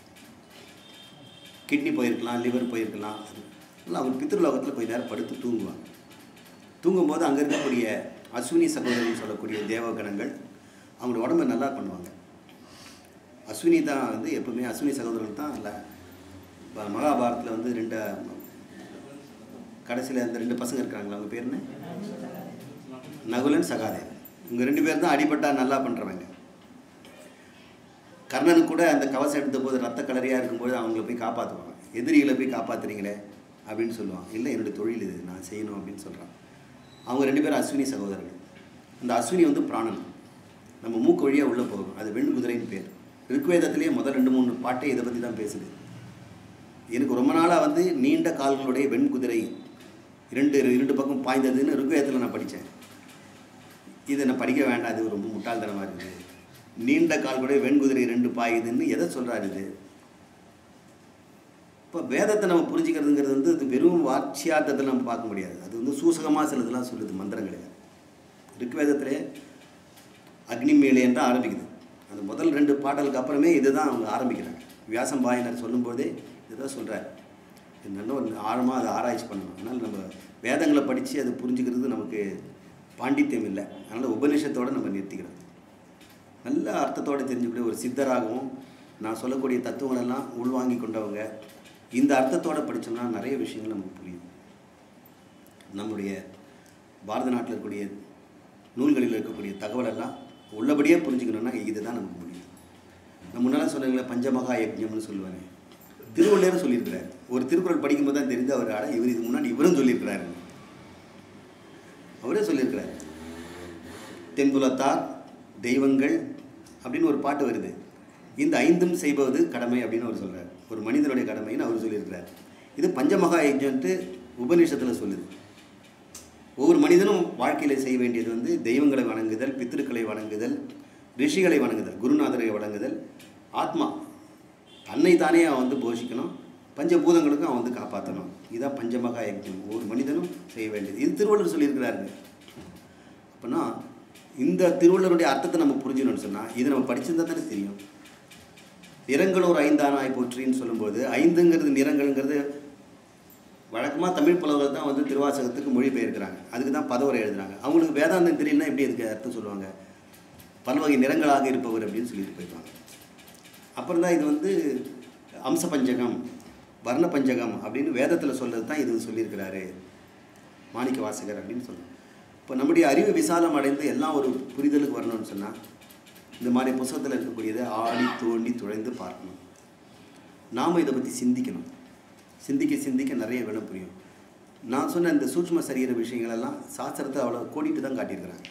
Speaker 1: கிட்னி போயிருக்கலாம் லிவர் போயிருக்கலாம் இல்லை அவங்க பித்ருலோகத்தில் போய் நேரம் படுத்து தூங்குவாங்க தூங்கும்போது அங்கே இருக்கக்கூடிய அஸ்வினி சகோதரன் சொல்லக்கூடிய தேவகணங்கள் அவங்களோட உடம்பை நல்லா பண்ணுவாங்க அஸ்வினி தான் வந்து எப்பவுமே அஸ்வினி சகோதரர்கள் தான் இல்லை மகாபாரத்தில் வந்து ரெண்டு கடைசியில் அந்த ரெண்டு பசங்க இருக்கிறாங்களா அவங்க பேர் என்ன நகுலன் சகாதேவன் இவங்க ரெண்டு பேர் தான் அடிபட்டா நல்லா பண்ணுறவங்க கர்ணனுக்கு கூட அந்த கவசம் எடுத்த போது ரத்த கலரியாக இருக்கும்போது அவங்கள போய் காப்பாற்றுவாங்க எதிரிகளை போய் காப்பாற்றுறீங்களே அப்படின்னு சொல்லுவான் இல்லை என்னுடைய தொழில் இது நான் செய்யணும் அப்படின்னு சொல்கிறான் அவங்க ரெண்டு பேரும் அஸ்வினி சகோதரர்கள் அந்த அஸ்வினி வந்து பிராணன் நம்ம மூக்கு வழியாக உள்ளே போகும் அது வெண் குதிரைன்னு பேர் ரிக்வேதத்திலேயே முதல் ரெண்டு மூணு பாட்டே இதை பற்றி தான் பேசுது எனக்கு ரொம்ப நாளாக வந்து நீண்ட கால்களுடைய வெண் குதிரை இரண்டு இரண்டு பக்கம் பாய்ந்ததுன்னு ருக்வேதத்தில் நான் படித்தேன் இதை நான் படிக்க வேண்டாம் இது ரொம்ப முட்டாள்தனமாக இருக்குது நீண்ட கால்களுடைய வெண்குதிரை ரெண்டு பாயுதுன்னு எதை சொல்கிறாரு இது இப்போ வேதத்தை நம்ம புரிஞ்சுக்கிறதுங்கிறது வந்து அது வெறும் வாட்சியார்த்தத்தில் நம்ம பார்க்க முடியாது அது வந்து சூசகமாக சிலதெல்லாம் சொல்லுது மந்திரங்களில் ரிக்வேதத்திலே அக்னி மேலேன்னு தான் ஆரம்பிக்குது அந்த முதல் ரெண்டு பாடலுக்கு அப்புறமே இதுதான் அவங்க ஆரம்பிக்கிறாங்க வியாசம் பாயினர் சொல்லும்போதே இதுதான் சொல்கிறார் என்னென்ன ஒரு ஆழமாக அதை ஆராய்ச்சி பண்ணணும் அதனால் நம்ம வேதங்களை படித்து அதை புரிஞ்சுக்கிறது நமக்கு பாண்டித்யம் இல்லை அதனால் உபநிஷத்தோடு நம்ம நிறுத்திக்கிறோம் நல்ல அர்த்தத்தோடு தெரிஞ்சுக்கூடிய ஒரு சித்தராகவும் நான் சொல்லக்கூடிய தத்துவங்களெல்லாம் உள்வாங்கி கொண்டவங்க இந்த அர்த்தத்தோடு படித்தோம்னா நிறைய விஷயங்கள் நமக்கு புரியும் நம்முடைய பாரத நாட்டில் இருக்கக்கூடிய நூல்களில் இருக்கக்கூடிய தகவலெல்லாம் உள்ளபடியே புரிஞ்சுக்கணுன்னா இதுதான் நமக்கு முடியும் நான் முன்னால் சொன்னீங்களே பஞ்சமகா யஜ்ஞம்னு சொல்லுவாங்க திருவள்ளுவர் சொல்லியிருக்கிறார் ஒரு திருக்குறள் படிக்கும்போது தான் தெரிந்து அவர் அட இவர் இது முன்னாடி இவரும் சொல்லியிருக்கிறாரு அவரே சொல்லியிருக்கிறார் தென்புலத்தார் தெய்வங்கள் அப்படின்னு ஒரு பாட்டு வருது இந்த ஐந்தும் செய்வது கடமை அப்படின்னு அவர் சொல்கிறார் ஒரு மனிதனுடைய கடமைன்னு அவர் சொல்லியிருக்கிறார் இது பஞ்சமகா யஜ்ஞன்ட்டு உபநிஷத்தில் சொல்லுது ஒவ்வொரு மனிதனும் வாழ்க்கையில் செய்ய வேண்டியது வந்து தெய்வங்களை வணங்குதல் பித்திருக்களை வணங்குதல் ரிஷிகளை வணங்குதல் குருநாதரை வணங்குதல் ஆத்மா தன்னை தானே அவன் வந்து போஷிக்கணும் பஞ்சபூதங்களுக்கும் அவன் வந்து காப்பாற்றணும் இதான் பஞ்சமகா யஜ்ஞம் ஒவ்வொரு மனிதனும் செய்ய வேண்டியது இது திருவள்ளுவர் சொல்லியிருக்கிறாருங்க அப்படின்னா இந்த திருவள்ளுவருடைய அர்த்தத்தை நம்ம புரிஞ்சுக்கணும்னு சொன்னால் இது நம்ம படிச்சிருந்தா தானே தெரியும் நிறங்களோர் ஐந்தானாய் போற்றின்னு சொல்லும்போது ஐந்துங்கிறது நிறங்கள்ங்கிறது வழக்கமாக தமிழ் புலவர்கள் தான் வந்து திருவாசகத்துக்கு மொழிபெயர்க்கிறாங்க அதுக்கு தான் பதவரை எழுதுறாங்க அவங்களுக்கு வேதாந்தம் தெரியலனா எப்படி அதுக்கு அர்த்தம் சொல்லுவாங்க பல்வகை நிறங்களாக இருப்பவர் அப்படின்னு சொல்லிட்டு போயிடுவாங்க அப்புறம் தான் இது வந்து அம்ச பஞ்சகம் வர்ண பஞ்சகம் அப்படின்னு வேதத்தில் சொல்கிறது தான் இது சொல்லியிருக்கிறாரு மாணிக்க வாசகர் அப்படின்னு சொல்லுவோம் இப்போ நம்முடைய அறிவு விசாலம் அடைந்து எல்லாம் ஒரு புரிதலுக்கு வரணும்னு சொன்னால் இந்த மாதிரி புஸ்தகத்தில் இருக்கக்கூடியதை ஆடி தோண்டி துழைந்து பார்க்கணும் நாம் இதை பற்றி சிந்திக்கணும் சிந்திக்க சிந்திக்க நிறைய விடம் புரியும் நான் சொன்ன இந்த சூட்ச்ம சரீர விஷயங்களெல்லாம் சாஸ்திரத்தை அவ்வளோ கோடிட்டு தான் காட்டியிருக்கிறாங்க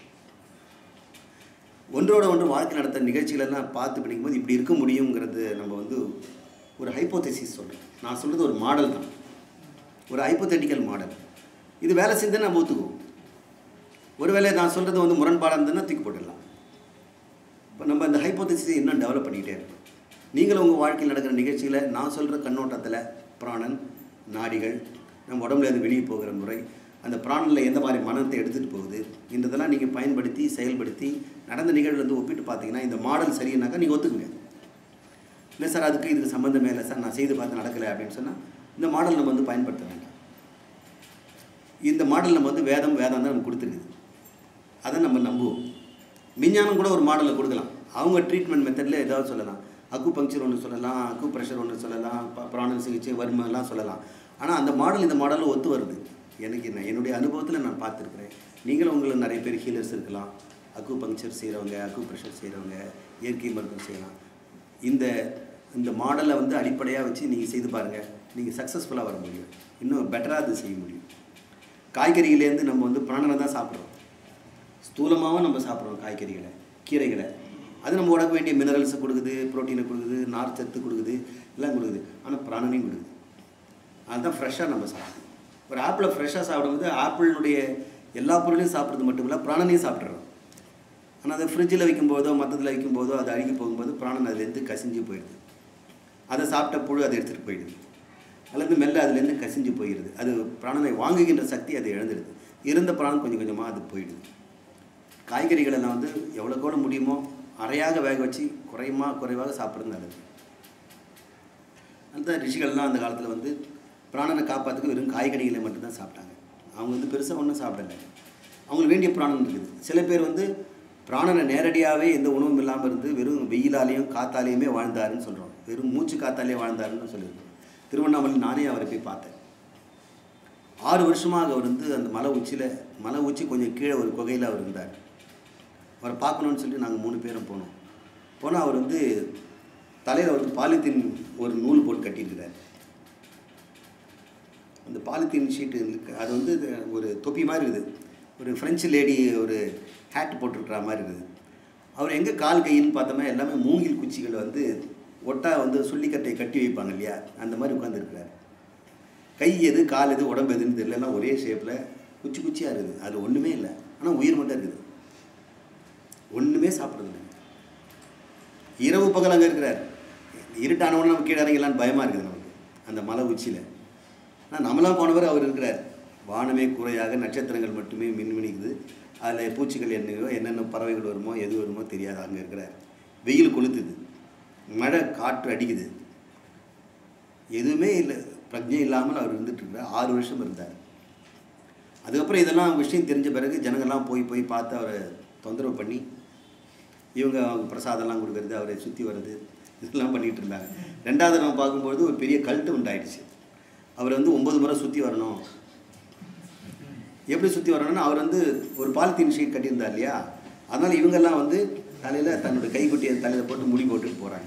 Speaker 1: ஒன்றோட ஒன்று வாழ்க்கை நடத்த நிகழ்ச்சிகளெல்லாம் பார்த்து படிக்கும்போது இப்படி இருக்க முடியுங்கிறது நம்ம வந்து ஒரு ஹைப்போதெசிஸ் சொல்கிறோம் நான் சொல்கிறது ஒரு மாடல் தான் ஒரு ஹைப்போதெட்டிக்கல் மாடல் இது வேலை செஞ்சு நம்ம ஒத்துக்குவோம் ஒருவேளை நான் சொல்கிறது வந்து முரண்பாடாக இருந்ததுன்னா தூக்கி போட்டுடலாம் இப்போ நம்ம இந்த ஹைப்போதெசிஸை இன்னும் டெவலப் பண்ணிக்கிட்டே இருக்கோம் நீங்களும் உங்கள் வாழ்க்கையில் நடக்கிற நிகழ்ச்சியில் நான் சொல்கிற கண்ணோட்டத்தில் பிராணன் நாடிகள் நம்ம உடம்புல இருந்து வெளியே போகிற முறை அந்த பிராணனில் எந்த மாதிரி மனத்தை எடுத்துகிட்டு போகுது இன்றதெல்லாம் நீங்கள் பயன்படுத்தி செயல்படுத்தி நடந்த நிகழ்வு வந்து ஒப்பிட்டு பார்த்தீங்கன்னா இந்த மாடல் சரியினாக்கா நீங்கள் ஒத்துக்குங்க இல்லை சார் அதுக்கு இதுக்கு சம்மந்தமே இல்லை சார் நான் செய்து பார்த்து நடக்கலை அப்படின்னு சொன்னால் இந்த மாடல் நம்ம வந்து பயன்படுத்த வேண்டாம் இந்த மாடல் நம்ம வந்து வேதம் வேதம் தான் நம்ம கொடுத்துருக்குது அதை நம்ம நம்புவோம் விஞ்ஞானம் கூட ஒரு மாடலை கொடுக்கலாம் அவங்க ட்ரீட்மெண்ட் மெத்தடில் ஏதாவது சொல்லலாம் அக்கு பங்க்சர் ஒன்று சொல்லலாம் அக்கு ப்ரெஷர் ஒன்று சொல்லலாம் ப- பிராண சிகிச்சை வறுமைலாம் சொல்லலாம் ஆனால் அந்த மாடல் இந்த மாடலும் ஒத்து வருது எனக்கு என்ன என்னுடைய அனுபவத்தில் நான் பார்த்துருக்குறேன் நீங்களும் உங்களுக்கு நிறைய பேர் ஹீலர்ஸ் இருக்கலாம் அக்கு பங்க்சர் செய்கிறவங்க அக்கு ப்ரெஷர் செய்கிறவங்க இயற்கை மருத்துவம் செய்யலாம் இந்த இந்த மாடலை வந்து அடிப்படையாக வச்சு நீங்கள் செய்து பாருங்கள் நீங்கள் சக்ஸஸ்ஃபுல்லாக வர முடியும் இன்னும் பெட்டராக அது செய்ய முடியும் காய்கறியிலேருந்து நம்ம வந்து பிராணனை தான் சாப்பிட்றோம் ஸ்தூலமாகவும் நம்ம சாப்பிட்றோம் காய்கறிகளை கீரைகளை அது நம்ம உடம்பு வேண்டிய மினரல்ஸை கொடுக்குது புரோட்டீனை கொடுக்குது நார் சத்து கொடுக்குது எல்லாம் கொடுக்குது ஆனால் பிராணனையும் கொடுக்குது அதுதான் ஃப்ரெஷ்ஷாக நம்ம சாப்பிடணும் ஒரு ஆப்பிளை ஃப்ரெஷ்ஷாக சாப்பிடும்போது ஆப்பிளினுடைய எல்லா பொருளையும் சாப்பிட்றது மட்டும் இல்லை பிராணனையும் சாப்பிட்றோம் ஆனால் அதை ஃப்ரிட்ஜில் வைக்கும்போதோ மற்றதில் வைக்கும்போதோ அது அழுகி போகும்போது பிராணன் அதுலேருந்து கசிஞ்சு போயிடுது அதை சாப்பிட்ட புழு அதை எடுத்துகிட்டு போயிடுது அல்லது மெல்ல அதுலேருந்து கசிஞ்சு போயிடுது அது பிராணனை வாங்குகின்ற சக்தி அதை இழந்துடுது இருந்த பிராணம் கொஞ்சம் கொஞ்சமாக அது போயிடுது காய்கறிகள் எல்லாம் வந்து எவ்வளோக்கு எவ்வளோ முடியுமோ அரையாக வேக வச்சு குறையுமா குறைவாக சாப்பிட்றது நல்லது அந்த ரிஷிகள்லாம் அந்த காலத்தில் வந்து பிராணனை காப்பாற்றுக்கு வெறும் காய்கறிகளை மட்டும்தான் சாப்பிட்டாங்க அவங்க வந்து பெருசாக ஒன்றும் சாப்பிடல அவங்களுக்கு வேண்டிய பிராணம் இருக்குது சில பேர் வந்து பிராணனை நேரடியாகவே எந்த உணவும் இல்லாமல் இருந்து வெறும் வெயிலாலேயும் காத்தாலேயுமே வாழ்ந்தாருன்னு சொல்கிறோம் வெறும் மூச்சு காத்தாலே வாழ்ந்தாருன்னு சொல்லியிருக்கோம் திருவண்ணாமலை நானே அவரை போய் பார்த்தேன் ஆறு வருஷமாக அவர் வந்து அந்த மலை உச்சியில் மலை உச்சி கொஞ்சம் கீழே ஒரு குகையில் அவர் இருந்தார் அவரை பார்க்கணுன்னு சொல்லி நாங்கள் மூணு பேரும் போனோம் போனால் அவர் வந்து தலையில் வந்து பாலித்தீன் ஒரு நூல் போட்டு கட்டியிருக்கிறார் அந்த பாலித்தீன் ஷீட்டு இருக்கு அது வந்து இது ஒரு தொப்பி மாதிரி இருக்குது ஒரு ஃப்ரெஞ்சு லேடி ஒரு ஹேட் போட்டிருக்கிற மாதிரி இருக்குது அவர் எங்கே கால் கையின்னு பார்த்தோம்னா எல்லாமே மூங்கில் குச்சிகள் வந்து ஒட்டா வந்து சுள்ளிக்கட்டை கட்டி வைப்பாங்க இல்லையா அந்த மாதிரி உட்காந்துருக்கிறார் கை எது கால் எது உடம்பு எதுன்னு தெரியல எல்லாம் ஒரே ஷேப்பில் குச்சி குச்சியாக இருக்குது அது ஒன்றுமே இல்லை ஆனால் உயிர் மட்டும் இருக்குது ஒன்றுமே சாப்பிட்றது இல்லை இரவு பகல் அங்கே இருக்கிறார் இருட்டானவொடனே நம்ம கீழே இறங்கலான்னு பயமாக இருக்குது நமக்கு அந்த மலை உச்சியில் ஆனால் நம்மளாம் போனவர் அவர் இருக்கிறார் வானமே குறையாக நட்சத்திரங்கள் மட்டுமே மின்மினிக்குது அதில் பூச்சிகள் என்னையோ என்னென்ன பறவைகள் வருமோ எது வருமோ தெரியாது அங்கே இருக்கிறார் வெயில் கொளுத்துது மழை காற்று அடிக்குது எதுவுமே இல்லை பிரஜை இல்லாமல் அவர் இருந்துட்டு இருக்கிறார் ஆறு வருஷம் இருந்தார் அதுக்கப்புறம் இதெல்லாம் விஷயம் தெரிஞ்ச பிறகு ஜனங்கள்லாம் போய் போய் பார்த்து அவரை தொந்தரவு பண்ணி இவங்க அவங்க பிரசாதம்லாம் கொடுக்கறது அவரை சுற்றி வர்றது இதெல்லாம் பண்ணிகிட்டு இருந்தாங்க ரெண்டாவது நம்ம பார்க்கும்பொழுது ஒரு பெரிய கல்ட்டு உண்டாயிடுச்சு அவர் வந்து ஒம்பது முறை சுற்றி வரணும் எப்படி சுற்றி வரணும்னா அவர் வந்து ஒரு பாலித்தீன் ஷீட் கட்டியிருந்தார் இல்லையா அதனால் இவங்கெல்லாம் வந்து தலையில் தன்னோட கைக்குட்டியை தலையில் போட்டு முடி போட்டுட்டு போகிறாங்க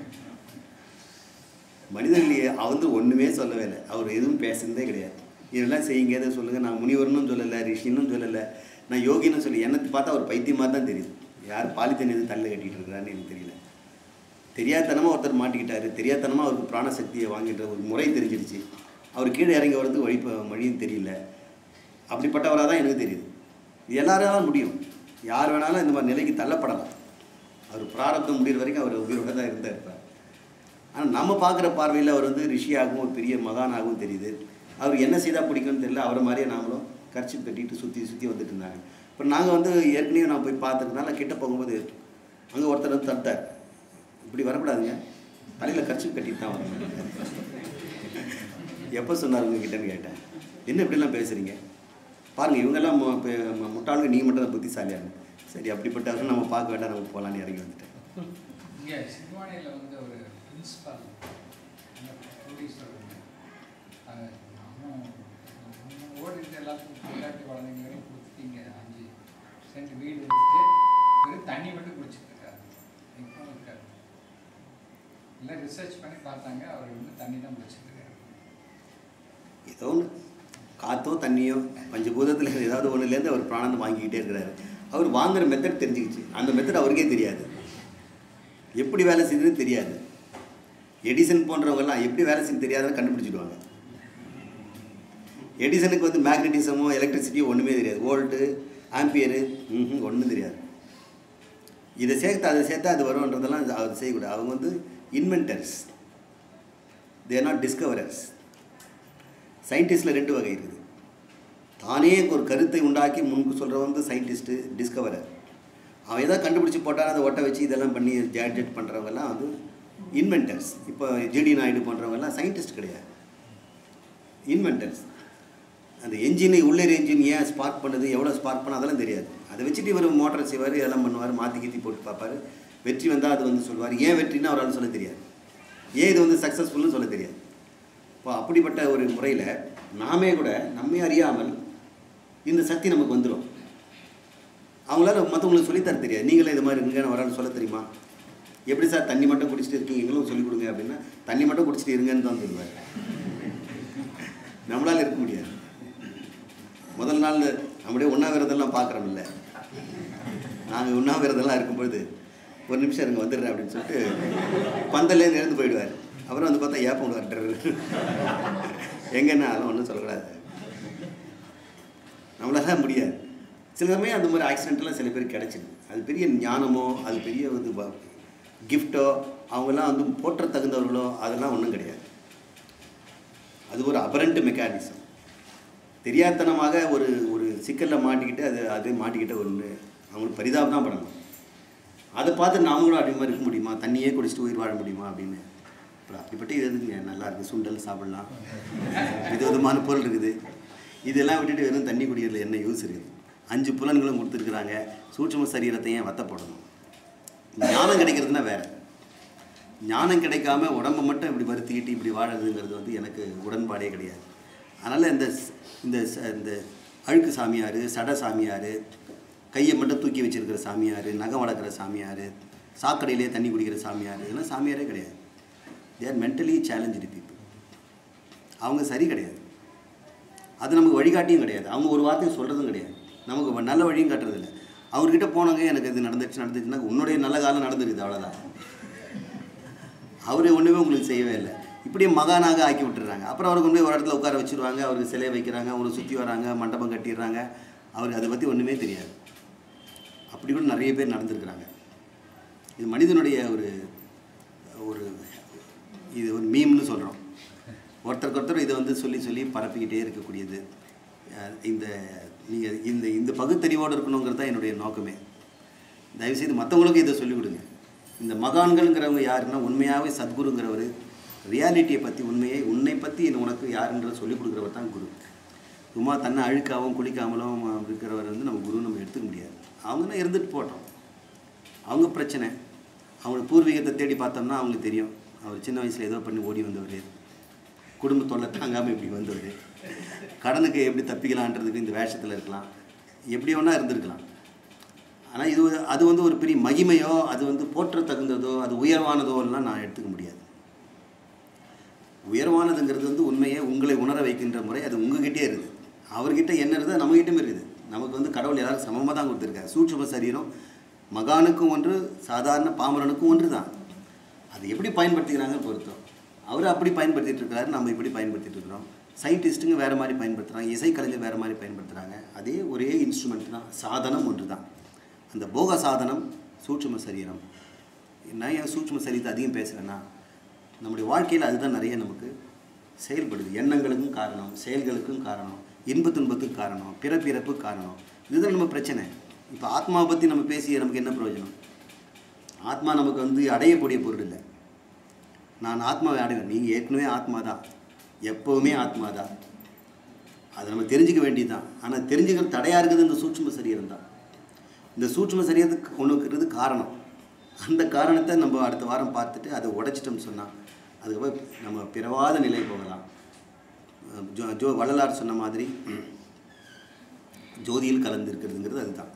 Speaker 1: மனிதர்களையே அவர் வந்து ஒன்றுமே சொல்லவே இல்லை அவர் எதுவும் பேசுனதே கிடையாது இதெல்லாம் செய்யுங்க எதை சொல்லுங்கள் நான் முனிவர்னும் சொல்லலை ரிஷினும் சொல்லலை நான் யோகினும் சொல்லி என்னத்தை பார்த்தா அவர் பைத்தியம் மாதிரி தான் தெரியுது யார் பாலித்தீன் எதுவும் தலையில் கட்டிகிட்டு இருக்கிறான்னு எனக்கு தெரியல தெரியாதனமாக ஒருத்தர் மாட்டிக்கிட்டாரு தெரியாதனமாக அவருக்கு பிராணசக்தியை வாங்கின்ற ஒரு முறை தெரிஞ்சிடுச்சு அவர் கீழே இறங்கி வரதுக்கு வழி ப- வழியும் தெரியல அப்படிப்பட்டவராக தான் எனக்கு தெரியுது இது எல்லாராலும் முடியும் யார் வேணாலும் இந்த மாதிரி நிலைக்கு தள்ளப்படலாம் அவர் பிராரப்தம் முடிகிற வரைக்கும் அவர் உயிரோட தான் இருந்தா இருப்பார் ஆனால் நம்ம பார்க்குற பார்வையில் அவர் வந்து ரிஷியாகவும் ஒரு பெரிய மகானாகவும் தெரியுது அவர் என்ன செய்தால் பிடிக்கும்னு தெரியல அவரை மாதிரியே நாமளும் கர்ச்சி கட்டிட்டு சுற்றி சுற்றி வந்துட்டு இருந்தாங்க இப்போ நாங்கள் வந்து ஏற்கனவே நான் போய் பார்த்துருக்கனால கிட்ட போகும்போது அங்கே ஒருத்தர் வந்து தடுத்தார் இப்படி வரக்கூடாதுங்க தலையில் கர்ச்சி கட்டிட்டு தான் வரணும் எப்போ சொன்னார் உங்ககிட்டன்னு கேட்டேன் என்ன இப்படிலாம் பேசுகிறீங்க பாருங்கள் இவங்கெல்லாம் மு- இப்ப மு- முட்டாளுங்க நீங்கள் மட்டும் தான் புத்திசாலியாங்க சரி அப்படிப்பட்டவர்கள் நம்ம பார்க்க வேண்டாம் நம்ம போகலான்னு இறங்கி வந்துட்டேன்
Speaker 4: இங்கே சிறுவாணியில் வந்து ஒரு பிரின்ஸ்பால் கோடீஸ்வரர் அது நம்ம நம்ம ஓடிட்டு எல்லாத்துக்கும் பொண்டாட்டி குழந்தைங்களையும் கொடுத்துட்டீங்க அஞ்சு சென்ட் வீடு வச்சுட்டு வெறும் தண்ணி மட்டும் குடிச்சிட்டு இருக்காரு இப்போ இருக்காரு எல்லாம் ரிசர்ச் பண்ணி பார்த்தாங்க அவர் வந்து தண்ணி தான் குடிச்சிட்டு இருக்காரு
Speaker 1: ஏதோ ஒன்று காற்றோ தண்ணியோ பஞ்சபூதத்தில் ஏதாவது ஒன்றுலேருந்து அவர் பிராணம் வாங்கிக்கிட்டே இருக்கிறாரு அவர் வாங்குற மெத்தட் தெரிஞ்சுக்கிச்சு அந்த மெத்தட் அவருக்கே தெரியாது எப்படி வேலை செய்யுதுன்னு தெரியாது எடிசன் போன்றவங்கெல்லாம் எப்படி வேலை செய்ய தெரியாதுன்னு கண்டுபிடிச்சிடுவாங்க எடிசனுக்கு வந்து மேக்னட்டிசமோ எலக்ட்ரிசிட்டியோ ஒன்றுமே தெரியாது வோல்ட்டு ஆம்பியரு ம் ஒன்றும் தெரியாது இதை சேர்த்து அதை சேர்த்தா அது வரும்ன்றதெல்லாம் அவர் செய்யக்கூடாது அவங்க வந்து இன்வென்டர்ஸ் தேர் நாட் டிஸ்கவரர்ஸ் சயின்டிஸ்டில் ரெண்டு வகை இருக்குது தானே ஒரு கருத்தை உண்டாக்கி முன்பு சொல்கிறவன் வந்து சயின்டிஸ்ட்டு டிஸ்கவரர் அவன் எதாவது கண்டுபிடிச்சி போட்டால் அதை ஒட்ட வச்சு இதெல்லாம் பண்ணி கேட்ஜெட் பண்ணுறவங்கெல்லாம் வந்து இன்வென்டர்ஸ் இப்போ ஜிடி நாயுடு பண்ணுறவங்கெல்லாம் சயின்டிஸ்ட் கிடையாது இன்வென்டர்ஸ் அந்த என்ஜினை உள்ளேர் என்ஜின் ஏன் ஸ்பார்க் பண்ணுது எவ்வளோ ஸ்பார்க் பண்ண அதெல்லாம் தெரியாது அதை வச்சுட்டு இவர் மோட்டார் செய்வார் இதெல்லாம் பண்ணுவார் மாற்றி கீத்தி போட்டு பார்ப்பாரு வெற்றி வந்தால் அது வந்து சொல்லுவார் ஏன் வெற்றின்னு அவரால் சொல்ல தெரியாது ஏன் இது வந்து சக்ஸஸ்ஃபுல்னு சொல்ல தெரியாது இப்போ அப்படிப்பட்ட ஒரு முறையில் நாமே கூட நம்மை அறியாமல் இந்த சக்தி நமக்கு வந்துடும் அவங்களால மற்றவங்களுக்கு சொல்லித்தர தெரியாது நீங்களே இது மாதிரி இருங்கன்னு வரான்னு சொல்ல தெரியுமா எப்படி சார் தண்ணி மட்டும் குடிச்சிட்டு இருக்கீங்க எங்களும் சொல்லிக் கொடுங்க அப்படின்னா தண்ணி மட்டும் குடிச்சிட்டு இருங்கன்னு தான் சொல்லுவார் நம்மளால் இருக்க முடியாது முதல் நாள் நம்முடைய உண்ணாவிரதெல்லாம் பார்க்குறோம்ல நாங்கள் உண்ணாவிரதெல்லாம் இருக்கும்பொழுது ஒரு நிமிஷம் இருங்க வந்துடுறேன் அப்படின்னு சொல்லிட்டு பந்தல்லேருந்து எழுந்து போயிடுவார் அப்புறம் வந்து பார்த்தா ஏப்பம் விடுவார் எங்கன்னா அதெல்லாம் ஒன்றும் சொல்லக்கூடாது நம்மளால முடியாது சில சமயம் அந்த மாதிரி ஆக்சிடென்ட்லாம் சில பேர் கிடைச்சிது அது பெரிய ஞானமோ அது பெரிய வந்து கிஃப்ட்டோ அவங்கெல்லாம் வந்து போற்ற தகுந்தவர்களோ அதெல்லாம் ஒன்றும் கிடையாது அது ஒரு அபரண்ட் மெக்கானிசம் தெரியாத்தனமாக ஒரு ஒரு சிக்கலில் மாட்டிக்கிட்டு அது அது மாட்டிக்கிட்ட ஒன்று அவங்களுக்கு பரிதாபம் தான் பண்ணணும் அதை பார்த்து நாமளும் அப்படி மாதிரி இருக்க முடியுமா தண்ணியே குடிச்சிட்டு உயிர் வாழ முடியுமா அப்படின்னு அப்புறம் அப்படிப்பட்ட இது எதுங்க நல்லா இருக்குது சுண்டல் சாப்பிடலாம் வித விதமான பொருள் இருக்குது இதெல்லாம் விட்டுட்டு வெறும் தண்ணி குடிக்கிறதுல என்ன யூஸ் இருக்குது அஞ்சு புலன்களும் கொடுத்துருக்குறாங்க சூட்சும சரீரத்தை ஏன் வத்த போடணும் ஞானம் கிடைக்கிறதுனா வேற ஞானம் கிடைக்காம உடம்பை மட்டும் இப்படி வருத்திக்கிட்டு இப்படி வாழறதுங்கிறது வந்து எனக்கு உடன்பாடே கிடையாது அதனால் இந்த ஸ்- இந்த ச- இந்த அழுக்கு சாமியார் சட சாமியார் கையை மட்டும் தூக்கி வச்சிருக்கிற சாமியார் நகம் வளர்க்குற சாமியார் சாக்கடையிலே தண்ணி குடிக்கிற சாமியார் இதெல்லாம் சாமியாரே கிடையாது they are mentally challenge people அவங்க சரி கிடையாது அது நமக்கு வழிகாட்டியும் கிடையாது அவங்க ஒரு வார்த்தையும் சொல்கிறதும் கிடையாது நமக்கு வ- நல்ல வழியும் காட்டுறதில்ல அவர்கிட்ட போனாங்க எனக்கு இது நடந்துச்சு நடந்துச்சுன்னா உன்னுடைய நல்ல காலம் நடந்துருக்குது அவ்வளோதான் அவர் ஒன்றுமே உங்களுக்கு செய்யவே இல்லை இப்படியே மகானாக ஆக்கி விட்டுறாங்க அப்புறம் அவருக்கு கொண்டு போய் ஒரு இடத்துல உட்கார வச்சிருவாங்க அவருக்கு சிலை வைக்கிறாங்க அவரை சுற்றி வராங்க மண்டபம் கட்டிடுறாங்க அவருக்கு அதை பற்றி ஒன்றுமே தெரியாது அப்படி கூட நிறைய பேர் நடந்திருக்கிறாங்க இது மனிதனுடைய ஒரு ஒரு இது ஒரு மீம்னு சொல்கிறோம் ஒருத்தருக்கு ஒருத்தர் இதை வந்து சொல்லி சொல்லி பரப்பிக்கிட்டே இருக்கக்கூடியது அஹ் இந்த நீங்கள் இந்த இந்த பகுத்தறிவோடு இருக்கணுங்கிறது தான் என்னுடைய நோக்கமே தயவுசெய்து மற்றவங்களுக்கும் இதை சொல்லிக் கொடுங்க இந்த மகான்கள்ங்கிறவங்க யாருன்னா உண்மையாகவே சத்குருங்கிறவர் ரியாலிட்டியை பற்றி உண்மையை உன்னை பற்றி உனக்கு யாருன்றதை சொல்லிக் கொடுக்குறவர் தான் குரு சும்மா தன்னை அழுக்காகவும் குளிக்காமலும் இருக்கிறவர் வந்து நம்ம குரு நம்ம எடுத்துக்க முடியாது அவங்கன்னா இருந்துட்டு போட்டோம் அவங்க பிரச்சனை அவங்க பூர்வீகத்தை தேடி பார்த்தோம்னா அவங்களுக்கு தெரியும் அவர் சின்ன வயசில் ஏதோ பண்ணி ஓடி வந்தவர் குடும்ப தொல்லை தாங்காமல் இப்படி வந்தவர் கடனுக்கு எப்படி தப்பிக்கலான்றதுக்கு இந்த வேஷத்தில் இருக்கலாம் எப்படி வேணால் இருந்திருக்கலாம் ஆனால் இது ஒரு- அது வந்து ஒரு பெரிய மகிமையோ அது வந்து போற்ற தகுந்ததோ அது உயர்வானதோ எல்லாம் நான் எடுத்துக்க முடியாது உயர்வானதுங்கிறது வந்து உண்மையை உங்களை உணர வைக்கின்ற முறை அது உங்ககிட்டே இருக்குது அவர்கிட்ட என்ன இருக்குது நம்மகிட்டயும் இருக்குது நமக்கு வந்து கடவுள் எல்லாரும் சமமாக தான் கொடுத்துருக்காரு சூட்சும சரீரம் மகானுக்கும் ஒன்று சாதாரண பாமரனுக்கும் ஒன்று தான் அது எப்படி பயன்படுத்திக்கிறாங்கன்னு பொறுத்தோம் அவர் அப்படி பயன்படுத்திட்டு இருக்காரு நம்ம இப்படி பயன்படுத்திட்டு இருக்கிறோம் சயின்டிஸ்ட்டுங்க வேறு மாதிரி பயன்படுத்துகிறாங்க இசைக்கலைஞர் வேறு மாதிரி பயன்படுத்துகிறாங்க அதே ஒரே இன்ஸ்ட்ருமெண்ட் தான் சாதனம் ஒன்று தான் அந்த போக சாதனம் சூட்சும சரீரம் நான் ஏன் சூட்சும சரீரத்தை அதிகம் பேசுகிறேன்னா நம்முடைய வாழ்க்கையில் அதுதான் நிறைய நமக்கு செயல்படுது எண்ணங்களுக்கும் காரணம் செயல்களுக்கும் காரணம் இன்ப துன்பத்துக்கு காரணம் பிறப்பிறப்பு காரணம் இதுதான் நம்ம பிரச்சனை இப்போ ஆத்மாவை பற்றி நம்ம பேசி நமக்கு என்ன பிரயோஜனம் ஆத்மா நமக்கு வந்து அடையக்கூடிய பொருள் இல்லை நான் ஆத்மாவை அடைவேன் நீங்கள் ஏற்கனவே ஆத்மா தான் எப்போவுமே ஆத்மா தான் அதை நம்ம தெரிஞ்சுக்க வேண்டியது தான் ஆனால் தெரிஞ்சுக்கிறது தடையாக இருக்குது இந்த சூட்சும சரீரம் தான் இந்த சூட்சும சரீரத்துக்கு ஒன்றுக்கிறது காரணம் அந்த காரணத்தை நம்ம அடுத்த வாரம் பார்த்துட்டு அதை உடைச்சிட்டோம்னு சொன்னால் அதுக்கப்புறம் நம்ம பிறவாத நிலை போகலாம் அஹ் ஜோ ஜோ வள்ளலார் சொன்ன மாதிரி ஜோதியில் கலந்து இருக்கிறதுங்கிறது அதுதான்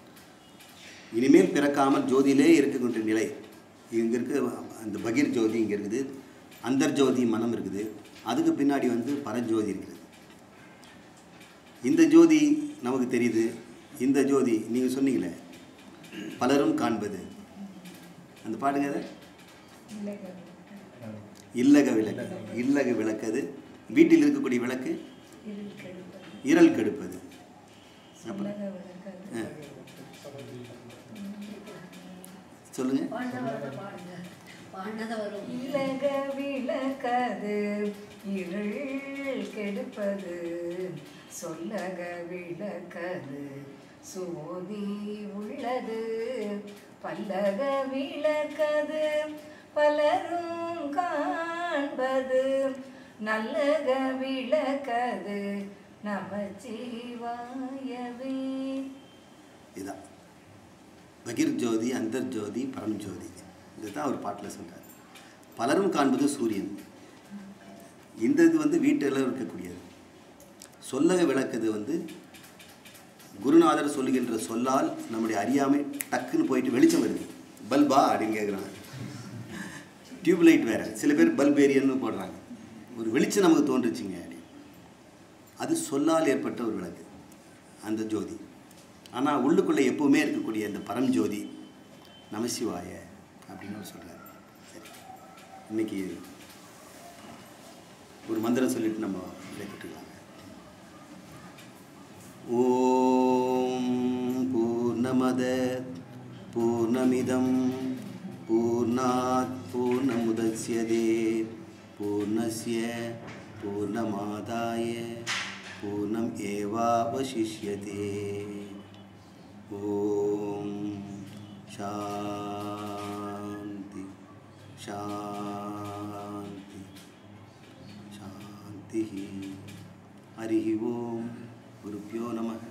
Speaker 1: இனிமேல் பிறக்காமல் ஜோதியிலே இருக்கின்ற நிலை இங்கே இருக்க அந்த பகீர் ஜோதி இங்கே இருக்குது அந்தர் ஜோதி மனம் இருக்குது அதுக்கு பின்னாடி வந்து பரஜோதி இருக்குது இந்த ஜோதி நமக்கு தெரியுது இந்த ஜோதி நீங்கள் சொன்னீங்களே பலரும் காண்பது அந்த பாடுங்க அதை இல்லக விளக்கு இல்லக விளக்கது வீட்டில் இருக்கக்கூடிய விளக்கு
Speaker 2: இருள் கெடுப்பது
Speaker 1: இரல் கெடுப்பது
Speaker 2: சொல்லக விளக்கது
Speaker 1: ஆ. சொல்லுங்க
Speaker 3: பாடினதை பாடுங்க பாடினதை வரும்
Speaker 2: இலக விளக்கது இருள் கெடுப்பது சொல்லக விளக்கது சோதி உள்ளது பல்லக விளக்கது பலரும் காண்பது நல்லக விளக்கது நமச்சிவாயவே
Speaker 1: இதான் பகிர் ஜோதி அந்தர் ஜோதி பரம் ஜோதி இதுதான் அவர் பாட்டில் சொல்றார் பலரும் காண்பது சூரியன் இந்த இது வந்து வீட்டில் இருக்கக்கூடியது சொல்லக விளக்குது வந்து குருநாதர் சொல்லுகின்ற சொல்லால் நம்முடைய அறியாமை டக்குன்னு போயிட்டு வெளிச்சம் வருது பல்பா அப்படின்னு கேட்குறாங்க டியூப் லைட் வேறு சில பேர் பல்பேரியன்னு போடுறாங்க ஒரு வெளிச்சம் நமக்கு தோன்றுச்சுங்க அப்படின்னு அது சொல்லால் ஏற்பட்ட ஒரு விளக்கு அந்த ஜோதி ஆனால் உள்ளுக்குள்ளே எப்பவுமே இருக்கக்கூடிய அந்த பரஞ்சோதி நமசிவாய அப்படின்னு அவர் சொல்கிறார் சரி இன்னைக்கு ஒரு மந்திரம் சொல்லிட்டு நம்ம விடைபெற்றுக்கலாங்க ஓம் பூர்ணமத பூர்ணமிதம் பூர்ணாத் பூர்ணமுதஸ்யதே பூர்ணஸ்ய பூர்ணமாதாய பூர்ணம் ஏவாவசிஷ்யதே ஓம் சாந்தி சாந்தி शान्तिः हरिः ओं गुरुभ्यो नमः